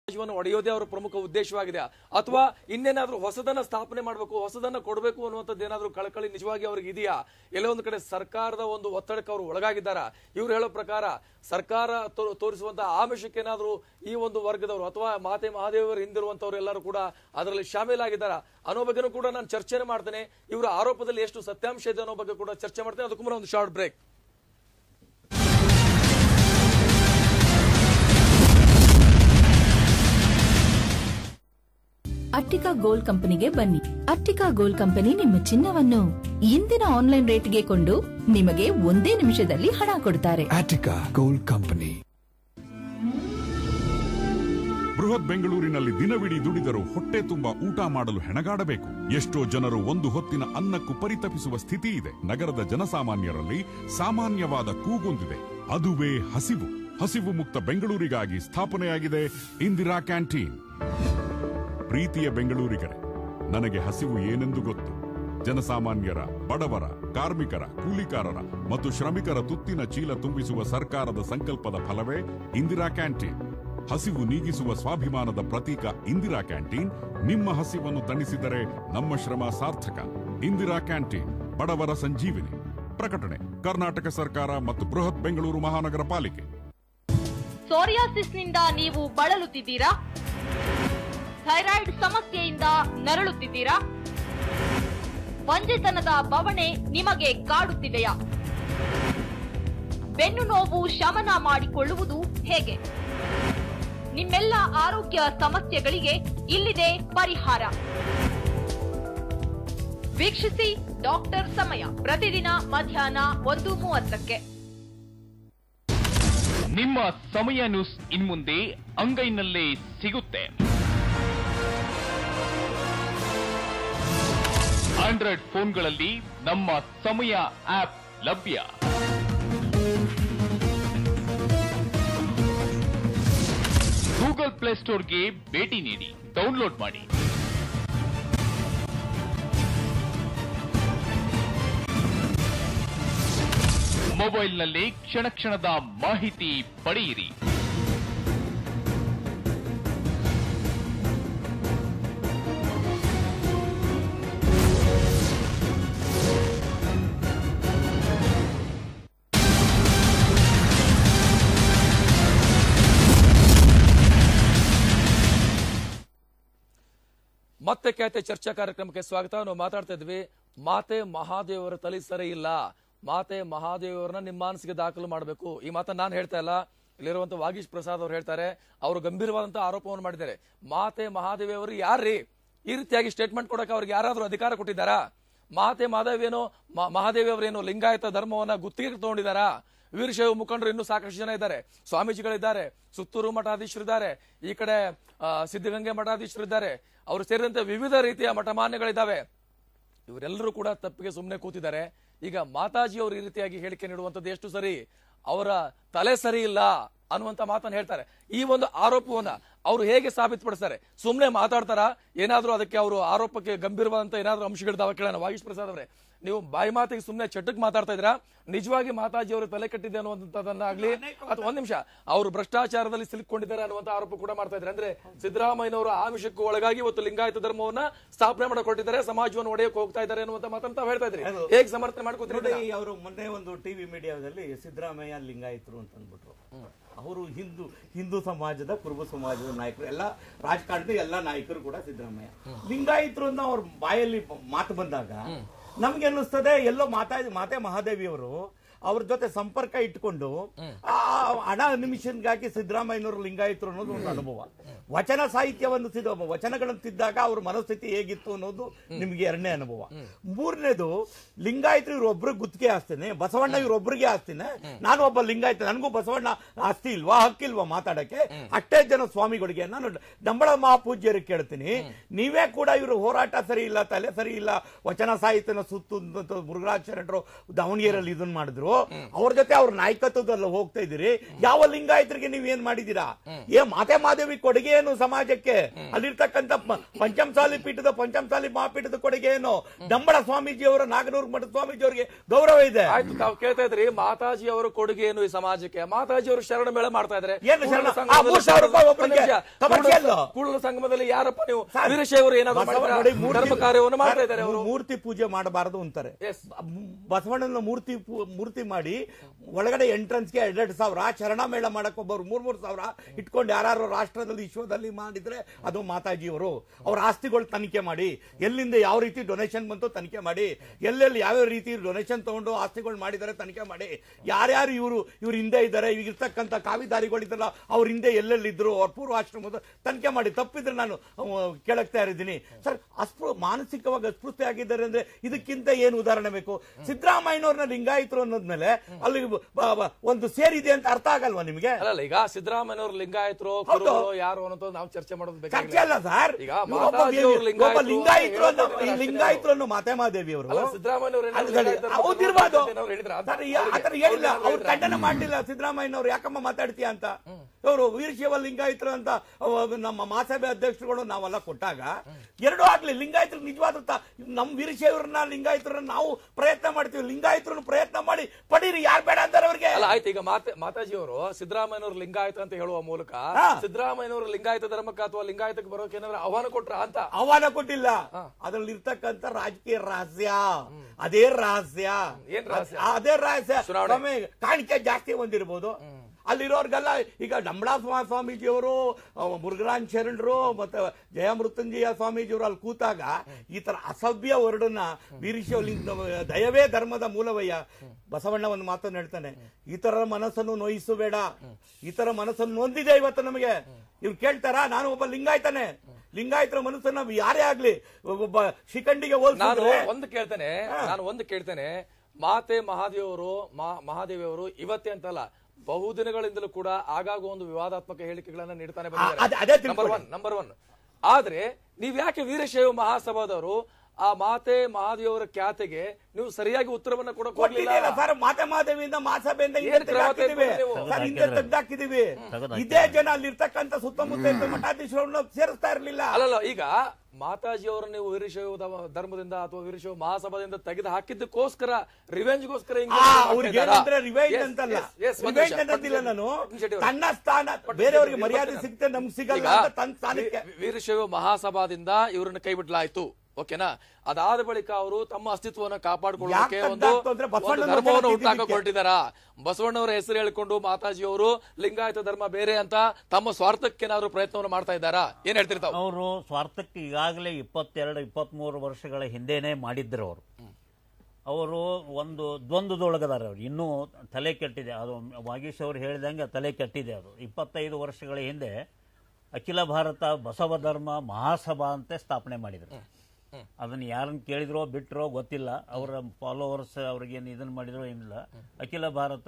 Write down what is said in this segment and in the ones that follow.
ಸಮಾಜವನ್ನು ಒಡೆಯೋದೇ ಅವರ ಪ್ರಮುಖ ಉದ್ದೇಶವಾಗಿದೆ ಅಥವಾ ಇನ್ನೇನಾದ್ರೂ ಹೊಸದನ್ನ ಸ್ಥಾಪನೆ ಮಾಡಬೇಕು ಹೊಸದನ್ನ ಕೊಡಬೇಕು ಅನ್ನುವಂಥದ್ದು ಏನಾದ್ರೂ ಕಳಕಳಿ ನಿಜವಾಗಿ ಅವ್ರಿಗೆ ಇದೆಯಾ ಎಲ್ಲೋ ಒಂದು ಕಡೆ ಸರ್ಕಾರದ ಒಂದು ಒತ್ತಡಕ್ಕೆ ಅವರು ಒಳಗಾಗಿದ್ದಾರಾ ಇವ್ರು ಹೇಳೋ ಪ್ರಕಾರ ಸರ್ಕಾರ ತೋ- ತೋರಿಸುವಂತಹ ಆಮಿಷಕ್ಕೆ ಏನಾದ್ರೂ ಈ ಒಂದು ವರ್ಗದವರು ಅಥವಾ ಮಾತೆ ಮಹಾದೇವರು ಹಿಂದಿರುವಂತವ್ರು ಎಲ್ಲರೂ ಕೂಡ ಅದರಲ್ಲಿ ಶಾಮೀಲಾಗಿದ್ದಾರಾ ಅನ್ನೋ ಬಗ್ಗೆನೂ ಕೂಡ ನಾನು ಚರ್ಚೆನೆ ಮಾಡ್ತೇನೆ ಇವರ ಆರೋಪದಲ್ಲಿ ಎಷ್ಟು ಸತ್ಯಾಂಶ ಇದೆ ಅನ್ನೋ ಬಗ್ಗೆ ಕೂಡ ಚರ್ಚೆ ಮಾಡ್ತೇನೆ ಅದಕ್ಕೂ ಮುನ್ನ ಒಂದು ಶಾರ್ಟ್ ಬ್ರೇಕ್ ಅಟ್ಟಿಕಾ ಗೋಲ್ಡ್ ಕಂಪನಿಗೆ ಬನ್ನಿ ಅಟ್ಟಿಕಾ ಗೋಲ್ಡ್ ಕಂಪನಿ ನಿಮ್ಮ ಚಿನ್ನವನ್ನು ಇಂದಿನ ಆನ್ಲೈನ್ ರೇಟ್ಗೆ ಕೊಂಡು ನಿಮಗೆ ಒಂದೇ ನಿಮಿಷದಲ್ಲಿ ಹಣ ಕೊಡ್ತಾರೆ Attica Gold Company. ಬೃಹತ್ ಬೆಂಗಳೂರಿನಲ್ಲಿ ದಿನವಿಡೀ ದುಡಿದರೂ ಹೊಟ್ಟೆ ತುಂಬ ಊಟ ಮಾಡಲು ಹೆಣಗಾಡಬೇಕು ಎಷ್ಟೋ ಜನರು ಒಂದು ಹೊತ್ತಿನ ಅನ್ನಕ್ಕೂ ಪರಿತಪಿಸುವ ಸ್ಥಿತಿ ಇದೆ ನಗರದ ಜನಸಾಮಾನ್ಯರಲ್ಲಿ ಸಾಮಾನ್ಯವಾದ ಕೂಗೊಂದಿದೆ ಅದುವೇ ಹಸಿವು ಹಸಿವು ಮುಕ್ತ ಬೆಂಗಳೂರಿಗಾಗಿ ಸ್ಥಾಪನೆಯಾಗಿದೆ ಇಂದಿರಾ ಕ್ಯಾಂಟೀನ್ ಪ್ರೀತಿಯ ಬೆಂಗಳೂರಿಗರೆ ನನಗೆ ಹಸಿವು ಏನೆಂದು ಗೊತ್ತು ಜನಸಾಮಾನ್ಯರ ಬಡವರ ಕಾರ್ಮಿಕರ ಕೂಲಿಕಾರರ ಮತ್ತು ಶ್ರಮಿಕರ ತುತ್ತಿನ ಚೀಲ ತುಂಬಿಸುವ ಸರ್ಕಾರದ ಸಂಕಲ್ಪದ ಫಲವೇ ಇಂದಿರಾ ಕ್ಯಾಂಟೀನ್ ಹಸಿವು ನೀಗಿಸುವ ಸ್ವಾಭಿಮಾನದ ಪ್ರತೀಕ ಇಂದಿರಾ ಕ್ಯಾಂಟೀನ್ ನಿಮ್ಮ ಹಸಿವನ್ನು ತಣಿಸಿದರೆ ನಮ್ಮ ಶ್ರಮ ಸಾರ್ಥಕ ಇಂದಿರಾ ಕ್ಯಾಂಟೀನ್ ಬಡವರ ಸಂಜೀವಿನಿ ಪ್ರಕಟಣೆ ಕರ್ನಾಟಕ ಸರ್ಕಾರ ಮತ್ತು ಬೃಹತ್ ಬೆಂಗಳೂರು ಮಹಾನಗರ ಪಾಲಿಕೆ ಸೋರಿಯಾಸಿಸ್ನಿಂದ ನೀವು ಬಳಲುತ್ತಿದ್ದೀರಾ ಥೈರಾಯ್ಡ್ ಸಮಸ್ಯೆಯಿಂದ ನರಳುತ್ತಿದ್ದೀರಾ ಬಂಜೆತನದ ಬವಣೆ ನಿಮಗೆ ಕಾಡುತ್ತಿದೆಯಾ ಬೆನ್ನು ನೋವು ಶಮನ ಮಾಡಿಕೊಳ್ಳುವುದು ಹೇಗೆ ನಿಮ್ಮೆಲ್ಲ ಆರೋಗ್ಯ ಸಮಸ್ಯೆಗಳಿಗೆ ಇಲ್ಲಿದೆ ಪರಿಹಾರ ವೀಕ್ಷಿಸಿ ಡಾಕ್ಟರ್ ಸಮಯ ಪ್ರತಿದಿನ ಮಧ್ಯಾಹ್ನ ಒಂದು ಮೂವತ್ತಕ್ಕೆ ನಿಮ್ಮ ಸಮಯ ನ್ಯೂಸ್ ಇನ್ಮುಂದೆ ಅಂಗೈನಲ್ಲೇ ಸಿಗುತ್ತೆ ಆಂಡ್ರಾಯ್ಡ್ ಫೋನ್ಗಳಲ್ಲಿ ನಮ್ಮ ಸಮಯ ಆಪ್ ಲಭ್ಯ ಗೂಗಲ್ ಪ್ಲೇಸ್ಟೋರ್ಗೆ ಭೇಟಿ ನೀಡಿ ಡೌನ್ಲೋಡ್ ಮಾಡಿ ಮೊಬೈಲ್ನಲ್ಲಿ ಕ್ಷಣ ಕ್ಷಣದ ಮಾಹಿತಿ ಪಡೆಯಿರಿ ಮತ್ತೆ ಖ್ಯಾತೆ ಚರ್ಚಾ ಕಾರ್ಯಕ್ರಮಕ್ಕೆ ಸ್ವಾಗತ ನಾವು ಮಾತಾಡ್ತಾ ಇದ್ವಿ ಮಾತೆ ಮಹಾದೇವರ ತಲೆ ಸರಿ ಇಲ್ಲ ಮಾತೆ ಮಹಾದೇವರನ್ನ ನಿಮ್ಮ ಮಾನಸಿಗೆ ದಾಖಲು ಮಾಡಬೇಕು ಈ ಮಾತನ್ನ ನಾನು ಹೇಳ್ತಾ ಇಲ್ಲ ಇಲ್ಲಿರುವಂತ ವಾಗೀಶ್ ಪ್ರಸಾದ್ ಅವರು ಹೇಳ್ತಾರೆ ಅವರು ಗಂಭೀರವಾದಂತ ಆರೋಪವನ್ನು ಮಾಡಿದ್ದಾರೆ ಮಾತೆ ಮಹಾದೇವಿ ಅವರು ಯಾರ್ರೀ ಈ ರೀತಿಯಾಗಿ ಸ್ಟೇಟ್ಮೆಂಟ್ ಕೊಡಕ್ಕೆ ಅವ್ರಿಗೆ ಯಾರಾದ್ರೂ ಅಧಿಕಾರ ಕೊಟ್ಟಿದ್ದಾರಾ ಮಾತೆ ಮಹಾದೇವೇನೋ ಮ- ಮಹಾದೇವಿ ಅವರೇನು ಲಿಂಗಾಯತ ಧರ್ಮವನ್ನ ಗುತ್ತಿಗೆ ತಗೊಂಡಿದ್ದಾರಾ ವೀರಶೈವ ಮುಖಂಡರು ಇನ್ನೂ ಸಾಕಷ್ಟು ಜನ ಇದ್ದಾರೆ ಸ್ವಾಮೀಜಿಗಳಿದ್ದಾರೆ ಸುತ್ತೂರು ಮಠಾಧೀಶರಿದ್ದಾರೆ ಈ ಕಡೆ ಆ, ಸಿದ್ಧಗಂಗೆ ಮಠಾಧೀಶರಿದ್ದಾರೆ ಅವರು ಸೇರಿದಂತೆ ವಿವಿಧ ರೀತಿಯ ಮಠಮಾನ್ಯಗಳಿದ್ದಾವೆ ಇವರೆಲ್ಲರೂ ಕೂಡ ತಪ್ಪಿಗೆ ಸುಮ್ಮನೆ ಕೂತಿದ್ದಾರೆ ಈಗ ಮಾತಾಜಿ ಅವರು ಈ ರೀತಿಯಾಗಿ ಹೇಳಿಕೆ ನೀಡುವಂತದ್ದು ಎಷ್ಟು ಸರಿ ಅವರ ತಲೆ ಸರಿ ಇಲ್ಲ ಅನ್ನುವಂತ ಮಾತನ್ನ ಹೇಳ್ತಾರೆ ಈ ಒಂದು ಆರೋಪವನ್ನ ಅವರು ಹೇಗೆ ಸಾಬೀತುಪಡಿಸ್ತಾರೆ ಸುಮ್ಮನೆ ಮಾತಾಡ್ತಾರ ಏನಾದ್ರೂ ಅದಕ್ಕೆ ಅವರು ಆರೋಪಕ್ಕೆ ಗಂಭೀರವಾದಂತ ಏನಾದ್ರೂ ಅಂಶಗಳಿದಾವ ಕೇಳೋಣ ವಾಗೀಶ್ ಪ್ರಸಾದ್ ಅವರೇ ನೀವು ಬಾಯಿ ಮಾತಿಗೆ ಸುಮ್ಮನೆ ಚಟಕ್ ಮಾತಾಡ್ತಾ ಇದ್ದೀರಾ ನಿಜವಾಗಿ ಮಾತಾಜಿ ಅವರು ತಲೆ ಕಟ್ಟಿದೆ ಅನ್ನುವಂಥದ್ದನ್ನಾಗ್ಲಿ ಅಥವಾ ಒಂದ್ ನಿಮಿಷ ಅವರು ಭ್ರಷ್ಟಾಚಾರದಲ್ಲಿ ಸಿಲುಕೊಂಡಿದ್ದಾರೆ ಅನ್ನುವಂತ ಆರೋಪ ಕೂಡ ಮಾಡ್ತಾ ಇದ್ದಾರೆ ಅಂದ್ರೆ ಸಿದ್ದರಾಮಯ್ಯನವರ ಆಮಿಷಕ್ಕೂ ಒಳಗಾಗಿ ಇವತ್ತು ಲಿಂಗಾಯತ ಧರ್ಮವನ್ನ ಸ್ಥಾಪನೆ ಮಾಡಿಕೊಟ್ಟಿದ್ದಾರೆ ಸಮಾಜವನ್ನು ಒಡೆಯಕ್ಕೆ ಹೋಗ್ತಾ ಇದ್ದಾರೆ ಅನ್ನುವಂತ ಮಾತನ್ನ ತಾವು ಹೇಳ್ತಾ ಇದ್ರಿ ಹೇಗೆ ಸಮರ್ಥನೆ ನೋಡಿ ಮಾಡ್ಕೊತೀರಿ ಅವರು ಮೊನ್ನೆ ಒಂದು ಟಿವಿ ಮೀಡಿಯಾದಲ್ಲಿ ಸಿದ್ದರಾಮಯ್ಯ ಲಿಂಗಾಯತರು ಅಂತ ಅಂದ್ಬಿಟ್ರು ಅವರು ಹಿಂದೂ ಹಿಂದೂ ಸಮಾಜದ ಕುರುಬ ಸಮಾಜದ ನಾಯಕರು ಎಲ್ಲ ರಾಜಕಾರಣದ ಎಲ್ಲ ನಾಯಕರು ಕೂಡ ಸಿದ್ದರಾಮಯ್ಯ ಲಿಂಗಾಯತರು ಅಂತ ಅವ್ರ ಬಾಯಲ್ಲಿ ಮಾತು ಬಂದಾಗ ನಮ್ಗೆ ಅನ್ನಿಸ್ತದೆ ಎಲ್ಲೋ ಮಾತಾ ಮಾತೆ ಮಹಾದೇವಿ ಅವರು ಅವ್ರ ಜೊತೆ ಸಂಪರ್ಕ ಇಟ್ಕೊಂಡು ಆ ಹಣ ನಿಮಿಷನ್ಗಾಗಿ ಸಿದ್ದರಾಮಯ್ಯನವರು ಲಿಂಗಾಯತರು ಅನ್ನೋದು ಒಂದು ಅನುಭವ ವಚನ ಸಾಹಿತ್ಯವನ್ನು ಸಿದ್ಧ ವಚನಗಳನ್ನು ತಿದ್ದಾಗ ಅವ್ರ ಮನಸ್ಥಿತಿ ಹೇಗಿತ್ತು ಅನ್ನೋದು ನಿಮ್ಗೆ ಎರಡನೇ ಅನುಭವ ಮೂರನೇದು ಲಿಂಗಾಯತರು ಇವ್ರೊಬ್ರು ಗುತ್ತಿಗೆ ಆಸ್ತಿನೇ ಬಸವಣ್ಣ ಇವ್ರೊಬ್ರಿಗೆ ಆಸ್ತಿನೇ ನಾನು ಒಬ್ಬ ಲಿಂಗಾಯತ ನನಗೂ ಬಸವಣ್ಣ ಆಸ್ತಿ ಇಲ್ವಾ ಹಕ್ಕಿಲ್ವಾ ಮಾತಾಡಕ್ಕೆ ಅಷ್ಟೇ ಜನ ಸ್ವಾಮಿಗಳಿಗೆ ನಾನು ಡಂಬಳ ಮಹಾಪೂಜ್ಯರಿಗೆ ಕೇಳ್ತೀನಿ ನೀವೇ ಕೂಡ ಇವರು ಹೋರಾಟ ಸರಿ ಇಲ್ಲ ತಲೆ ಸರಿ ಇಲ್ಲ ವಚನ ಸಾಹಿತ್ಯನ ಸುತ್ತು ಮುರುಘರಾಜ ಶರಣರು ದಾವಣಗೆರೆಯಲ್ಲಿ ಇದನ್ನ ಮಾಡಿದ್ರು ಅವರು ಅವ್ರ ಜೊತೆ ಅವ್ರ ನಾಯಕತ್ವದಲ್ಲಿ ಹೋಗ್ತಾ ಇದ್ದೀರಿ ಯಾವ ಲಿಂಗಾಯತರಿಗೆ ನೀವ್ ಏನ್ ಮಾಡಿದೀರಾ ಏ ಮಾತೆ ಮಾದೇವಿ ಕೊಡುಗೆ ಏನು ಸಮಾಜಕ್ಕೆ ಅಲ್ಲಿರ್ತಕ್ಕಂಥ ಪ- ಪಂಚಮಸಾಲಿ ಪೀಠದ ಪಂಚಮಸಾಲಿ ಮಹಾಪೀಠದ ಕೊಡುಗೆ ಏನು ಡಂಬಳ ಸ್ವಾಮೀಜಿ ಅವರ ನಾಗನೂರ್ ಮಠದ ಸ್ವಾಮೀಜಿ ಅವರಿಗೆ ಗೌರವ ಇದೆ ಆಯ್ತು ತಾವು ಕೇಳ್ತಾ ಇದ್ರಿ ಮಾತಾಜಿ ಅವರ ಕೊಡುಗೆ ಏನು ಈ ಸಮಾಜಕ್ಕೆ ಮಾತಾಜಿ ಅವರು ಶರಣ ಮೇಳ ಮಾಡ್ತಾ ಇದ್ದಾರೆ ಏನು ಶರಣ? ಆ, ಮೂರು ಸಾವಿರ ರೂಪಾಯಿ ಒಬ್ರಿಗೆ commercial. ಕೂಡಲ ಸಂಗಮದಲ್ಲಿ ಯಾರಪ್ಪ ನೀವು ಸರ್, ವೀರಶೈವರು ಏನಾದ್ರು ಬಸವ- ಮಾಡಿದ್ರಾ? ನೋಡಿ, ಮೂರ್ತಿ- ಧರ್ಮ ಕಾರ್ಯವನ್ನು ಮಾಡ್ತಾ ಸರ್, ಇದ್ದಾರೆ ಅವರು ಮೂರ್ತಿ ಪೂಜೆ ಮಾಡಬಾರದು ಅಂತಾರೆ Yes. ಬಸವಣ್ಣನ ಮೂರ್ತಿ ಪೂ- ಮೂರ್ತಿ ಮಾಡಿ ಒಳಗಡೆ ಎಂಟ್ರೆನ್ಸ್ಗೆ ಎರಡೆರಡು ಸಾವಿರ ಶರಣ ಮೇಳ ಮಾಡಕ್ ಒಬ್ಬರು ಮೂರ್ ಮೂರ್ ಸಾವಿರ ಇಟ್ಕೊಂಡು ಯಾರು ರಾಷ್ಟ್ರದಲ್ಲಿ ವಿಶ್ವದಲ್ಲಿ ಮಾಡಿದ್ರೆ ಅದು ಮಾತಾಜಿಯವರು ಅವ್ರ ಆಸ್ತಿಗಳು ತನಿಖೆ ಮಾಡಿ ಎಲ್ಲಿಂದ ಯಾವ ರೀತಿ ಡೊನೇಷನ್ ಬಂತು ತನಿಖೆ ಮಾಡಿ ಎಲ್ಲೆಲ್ಲಿ ಯಾವ್ಯಾವ ರೀತಿ ಡೊನೇಷನ್ ತಗೊಂಡು ಆಸ್ತಿಗಳು ಮಾಡಿದ್ದಾರೆ ತನಿಖೆ ಮಾಡಿ ಯಾರ್ಯಾರು ಇವರು ಇವ್ರ ಹಿಂದೆ ಇದ್ದಾರೆ ಈಗ ಇರ್ತಕ್ಕಂಥ ಕಾವಿದಾರಿಗಳಿದ್ದಲ್ಲ ಅವ್ರ ಹಿಂದೆ ಎಲ್ಲೆಲ್ಲಿದ್ರು ಅವ್ರ ಪೂರ್ವಾಶ್ರಮದ ತನಿಖೆ ಮಾಡಿ ತಪ್ಪಿದ್ರೆ ನಾನು ಅಹ್, ಕೇಳಕ್ ತಯಾರಿದ್ದೀನಿ ಸರ್ ಅಸ್ಪೃ ಮಾನಸಿಕವಾಗಿ ಅಸ್ಪೃಶ್ಯ ಆಗಿದ್ದಾರೆ ಅಂದ್ರೆ ಇದಕ್ಕಿಂತ ಏನು ಉದಾಹರಣೆ ಬೇಕು ಸಿದ್ದರಾಮಯ್ಯನವ್ರನ್ನ ಲಿಂಗಾಯತರು ಅನ್ನೋದ್ಮೇಲೆ ಅಲ್ಲಿ ಬ- ಬ- ಒಂದು ಸೇರಿದೆ ಅಂತ ಅರ್ಥ ಆಗಲ್ವಾ ನಿಮಗೆ ಅಲ್ಲಲ್ಲ ಈಗ ಸಿದ್ದರಾಮಯ್ಯನವರು ಲಿಂಗಾಯತರು ಹೌದು. ಕುರುಬರು ಯಾರು ಅನ್ನೋದು ನಾವು ಚರ್ಚೆ ಮಾಡೋದು ಚರ್ಚೆ ಬೇಕಾಗಿಲ್ಲ ಅಲ್ಲ ಸರ್ ಈಗ ಇವ್ರು ಒಬ್ಬ ಮಾತಾಜಿ ಅವರು ವ್ಯಕ್ತಿ- ಒಬ್ಬ ಲಿಂಗಾಯತರು ಅನ್ನೋ ಈ ಹೇಳ್ತಾರೆ ಲಿಂಗಾಯತರು ಅನ್ನೋ ಮಾತೇಮಾದೇವಿ ಅವರು ಅಲ್ಲ, ಸಿದ್ದರಾಮಯ್ಯನವರು ಏನಾದ್ರು ಅಲ್ಲ, ಲಿಂಗಾಯತರು ಹೌದಿರ್ಬೋದು ಅವ್ರು ಹೇಳಿದ್ರ? ಸರ್, ಯಾ- ಆ ಥರ ಹೇಳಿಲ್ಲ ಅವ್ರು ಖಂಡನೆ ಮಾಡಲಿಲ್ಲ ಸಿದ್ದರಾಮಯ್ಯನವ್ರು ಯಾಕಮ್ಮ ಮಾತಾಡ್ತೀಯ ಅಂತ ಇವರು ವೀರಶೈವ ಲಿಂಗಾಯತರು ಅಂತ ಅವ ನಮ್ಮ ಮಹಾಸಭೆ ಅಧ್ಯಕ್ಷರುಗಳು ನಾವೆಲ್ಲ ಕೊಟ್ಟಾಗ ಎರಡೂ ಆಗ್ಲಿ ಲಿಂಗಾಯತರು ನಿಜವಾದ ತ- ನಮ್ಮ ವೀರಶೈವರನ್ನ ಲಿಂಗಾಯತರನ್ನ ನಾವು ಪ್ರಯತ್ನ ಮಾಡ್ತೀವಿ ಲಿಂಗಾಯತರನ್ನ ಪ್ರಯತ್ನ ಮಾಡಿ ಪಡೀರಿ ಯಾರು ಬೇಡ ಅಂತಾರೆ ಅವ್ರಿಗೆ ಅಲ್ಲ ಆಯ್ತು ಈಗ ಮಾತೆ ಮಾತಾಜಿ ಅವರು ಸಿದ್ದರಾಮಯ್ಯನವರು ಲಿಂಗಾಯತ ಅಂತ ಹೇಳುವ ಮೂಲಕ ಹಾ. ಸಿದ್ದರಾಮಯ್ಯನವರು ಲಿಂಗಾಯತ ಧರ್ಮಕ್ಕೆ ಅಥವಾ ಲಿಂಗಾಯತಕ್ಕೆ ಬರೋಕೆ ಏನಾದ್ರು ಆಹ್ವಾನ ಕೊಟ್ರ ಅಂತ ಆಹ್ವಾನ ಕೊಟ್ಟಿಲ್ಲ ಅದ್ರಲ್ಲಿ ಇರ್ತಕ್ಕಂಥ ರಾಜಕೀಯ ರಹಸ್ಯ ಅದೇ ರಹಸ್ಯ ಏನ್ ರಹಸ್ಯ? ಅದ್- ಅದೇ ರಹಸ್ಯ ಚುನಾವಣೆ. ಸ್ವಾಮಿ, ಕಾಣಿಕೆ ಜಾಸ್ತಿ ಹೊಂದಿರ್ಬೋದು ಅಲ್ಲಿರೋರ್ಗೆಲ್ಲ ಈಗ ಡಂಬಳಾ ಸ್ವಾ- ಸ್ವಾಮೀಜಿಯವರು ಅವ ಮುರುಘರಾಜ್ ಶರಣರು ಮತ್ತೆ ಜಯಮೃತ್ಯುಂಜಯ ಸ್ವಾಮೀಜಿಯವರು ಅಲ್ಲಿ ಕೂತಾಗ ಈ ತರ ಅಸಭ್ಯ ವರ್ಡನ್ನ ವೀರಶೈವ ಲಿಂಗ ದಯವೇ ಧರ್ಮದ ಮೂಲವಯ್ಯ ಬಸವಣ್ಣ ಒಂದು ಮಾತನ್ನು ಹೇಳ್ತಾನೆ ಈ ತರ ಮನಸ್ಸನ್ನು ನೋಯಿಸಬೇಡ ಈ ತರ ಮನಸ್ಸನ್ನು ನೊಂದಿದೆ ಇವತ್ತು ನಮಗೆ ಇವ್ರು ಕೇಳ್ತಾರಾ ನಾನು ಒಬ್ಬ ಲಿಂಗಾಯತನೇ ಲಿಂಗಾಯತರ ಮನಸ್ಸನ್ನ ಯಾರೇ ಆಗ್ಲಿ ಒಬ್ಬ ಶಿಖಂಡಿಗೆ ನಾನು ಹೋಲಿಸಿದ್ರೆ ಒಂದು ಕೇಳ್ತೇನೆ ನಾನು ಒಂದು ಕೇಳ್ತೇನೆ ಮಾತೆ ಮಹಾದೇವರು ಮಾ- ಮಹಾದೇವಿಯವರು ಇವತ್ತೇ ಅಂತಲ್ಲ ಬಹುದಿನಗಳಿಂದಲೂ ಕೂಡ ಆಗಾಗ ಒಂದು ವಿವಾದಾತ್ಮಕ ಹೇಳಿಕೆಗಳನ್ನ ನೀಡ್ತಾನೆ ಆ, ಅದೇ- ಅದೇ ನಂಬರ್ ತಿಳ್ಕೊಳ್ಳಿ. ಒನ್ ನಂಬರ್ ಒನ್ ಆದ್ರೆ ನೀವ್ ಯಾಕೆ ವೀರಶೈವ ಮಹಾಸಭಾದವರು ಆ ಮಾತೆ ಮಹಾದೇವರ ಖ್ಯಾತೆಗೆ ನೀವು ಸರಿಯಾಗಿ ಉತ್ತರವನ್ನ ಕೂಡ ಕೊಡ್ಲಿಲ್ಲ ಕೊಟ್ಟಿದೆಯಲ್ಲ ಸರ್ ಮಾತೆ ಮಾದೇವಿಯಿಂದ ಮಹಾಸಭೆಯಿಂದ ಹಿಂದೆ ಏನ್ ಕ್ರಮ ತೆಗ್ದಾಕಿದೀವಿ. ತೆಗೆದುಕೊಂಡ್ರಿ ನೀವು? ಸರ್ ಹಿಂದೆ ತೆಗ್ದಾಕಿದೀವಿ ಇದೇ ಜನ ಅಲ್ಲಿರ್ತಕ್ಕಂಥ ಸುತ್ತಮುತ್ತ ಇದ್ದ ಮಠಾಧೀಶರನ್ನ ಸೇರಿಸ್ತಾ ಇರಲಿಲ್ಲ ಅಲ್ಲಲ್ಲ ಈಗ ಮಾತಾಜಿ ಅವರು ನೀವು ವೀರಶೈವ ಧರ್ಮ- ಧರ್ಮದಿಂದ ಅಥವಾ ವೀರಶೈವ ಮಹಾಸಭಾದಿಂದ ತೆಗೆದು ಹಾಕಿದ್ದಕ್ಕೋಸ್ಕರ ರಿವೆಂಜ್ಗೋಸ್ಕರ ಅವ್ರಿಗೆ ಏನಂದ್ರೆ ರಿವೈಂಡ್ ಅಂತಲ್ಲ ರಿವೈಂಡ್ ಅನ್ನೋದಿಲ್ಲ ನಾನು ತನ್ನ ಸ್ಥಾನ ಬೇರೆಯವರಿಗೆ ಮರ್ಯಾದೆ ಸಿಗುತ್ತೆ ನಮ್ಗೆ ಸಿಗಲ್ಲ ಅಂತ ತನ್ನ ಸ್ಥಾನಕ್ಕೆ ವೀರಶೈವ ಮಹಾಸಭಾದಿಂದ ಇವರನ್ನ ಕೈ ಬಿಡ್ಲಾಯ್ತು ಓಕೆನಾ ಅದಾದ ಬಳಿಕ ಅವರು ತಮ್ಮ ಅಸ್ತಿತ್ವವನ್ನು ಕಾಪಾಡಿಕೊಳ್ಳೋಕೆ ಯಾಕೆ ಒಂದು ತೆಗ್ದಾಕ್ತು ಅಂದ್ರೆ ಒಂದು ಬಸವಣ್ಣನ ಧರ್ಮವನ್ನು ಹೆಸರು ಹುಟ್ಟಾಕ ತೆಗ್ದಿದ್ದಕ್ಕೆ. ಹೊರಟಿದಾರ ಬಸವಣ್ಣವರ ಹೆಸರು ಹೇಳಿಕೊಂಡು ಮಾತಾಜಿ ಅವರು ಲಿಂಗಾಯತ ಧರ್ಮ ಬೇರೆ ಅಂತ ತಮ್ಮ ಸ್ವಾರ್ಥಕ್ಕೆ ಏನಾದ್ರು ಪ್ರಯತ್ನವನ್ನು ಮಾಡ್ತಾ ಇದ್ದಾರಾ ಏನ್ ಹೇಳ್ತಿರ್ತಾವ ಅವರು ಸ್ವಾರ್ಥಕ್ಕೆ ಈಗಾಗಲೇ ಇಪ್ಪತ್ತೆರಡು ಇಪ್ಪತ್ತ್ಮೂರು ವರ್ಷಗಳ ಹಿಂದೆನೇ ಮಾಡಿದ್ರು ಅವರು ಅವರು ಒಂದು ದ್ವಂದ್ವದೊಳಗದಾರ ಅವ್ರು ಇನ್ನೂ ತಲೆ ಕೆಟ್ಟಿದೆ ಅದು ವಾಗೀಶ್ ಅವರು ಹೇಳಿದಂಗೆ ತಲೆ ಕೆಟ್ಟಿದೆ ಅದು ಇಪ್ಪತ್ತೈದು ವರ್ಷಗಳ ಹಿಂದೆ ಅಖಿಲ ಭಾರತ ಬಸವ ಧರ್ಮ ಮಹಾಸಭಾ ಅಂತ ಸ್ಥಾಪನೆ ಮಾಡಿದ್ರು ಅದನ್ನು ಯಾರನ್ನು ಕೇಳಿದ್ರೋ ಬಿಟ್ಟರೋ ಗೊತ್ತಿಲ್ಲ ಅವರ ಫಾಲೋವರ್ಸ್ ಅವ್ರಿಗೇನು ಇದನ್ನು ಮಾಡಿದ್ರೋ ಏನಿಲ್ಲ ಅಖಿಲ ಭಾರತ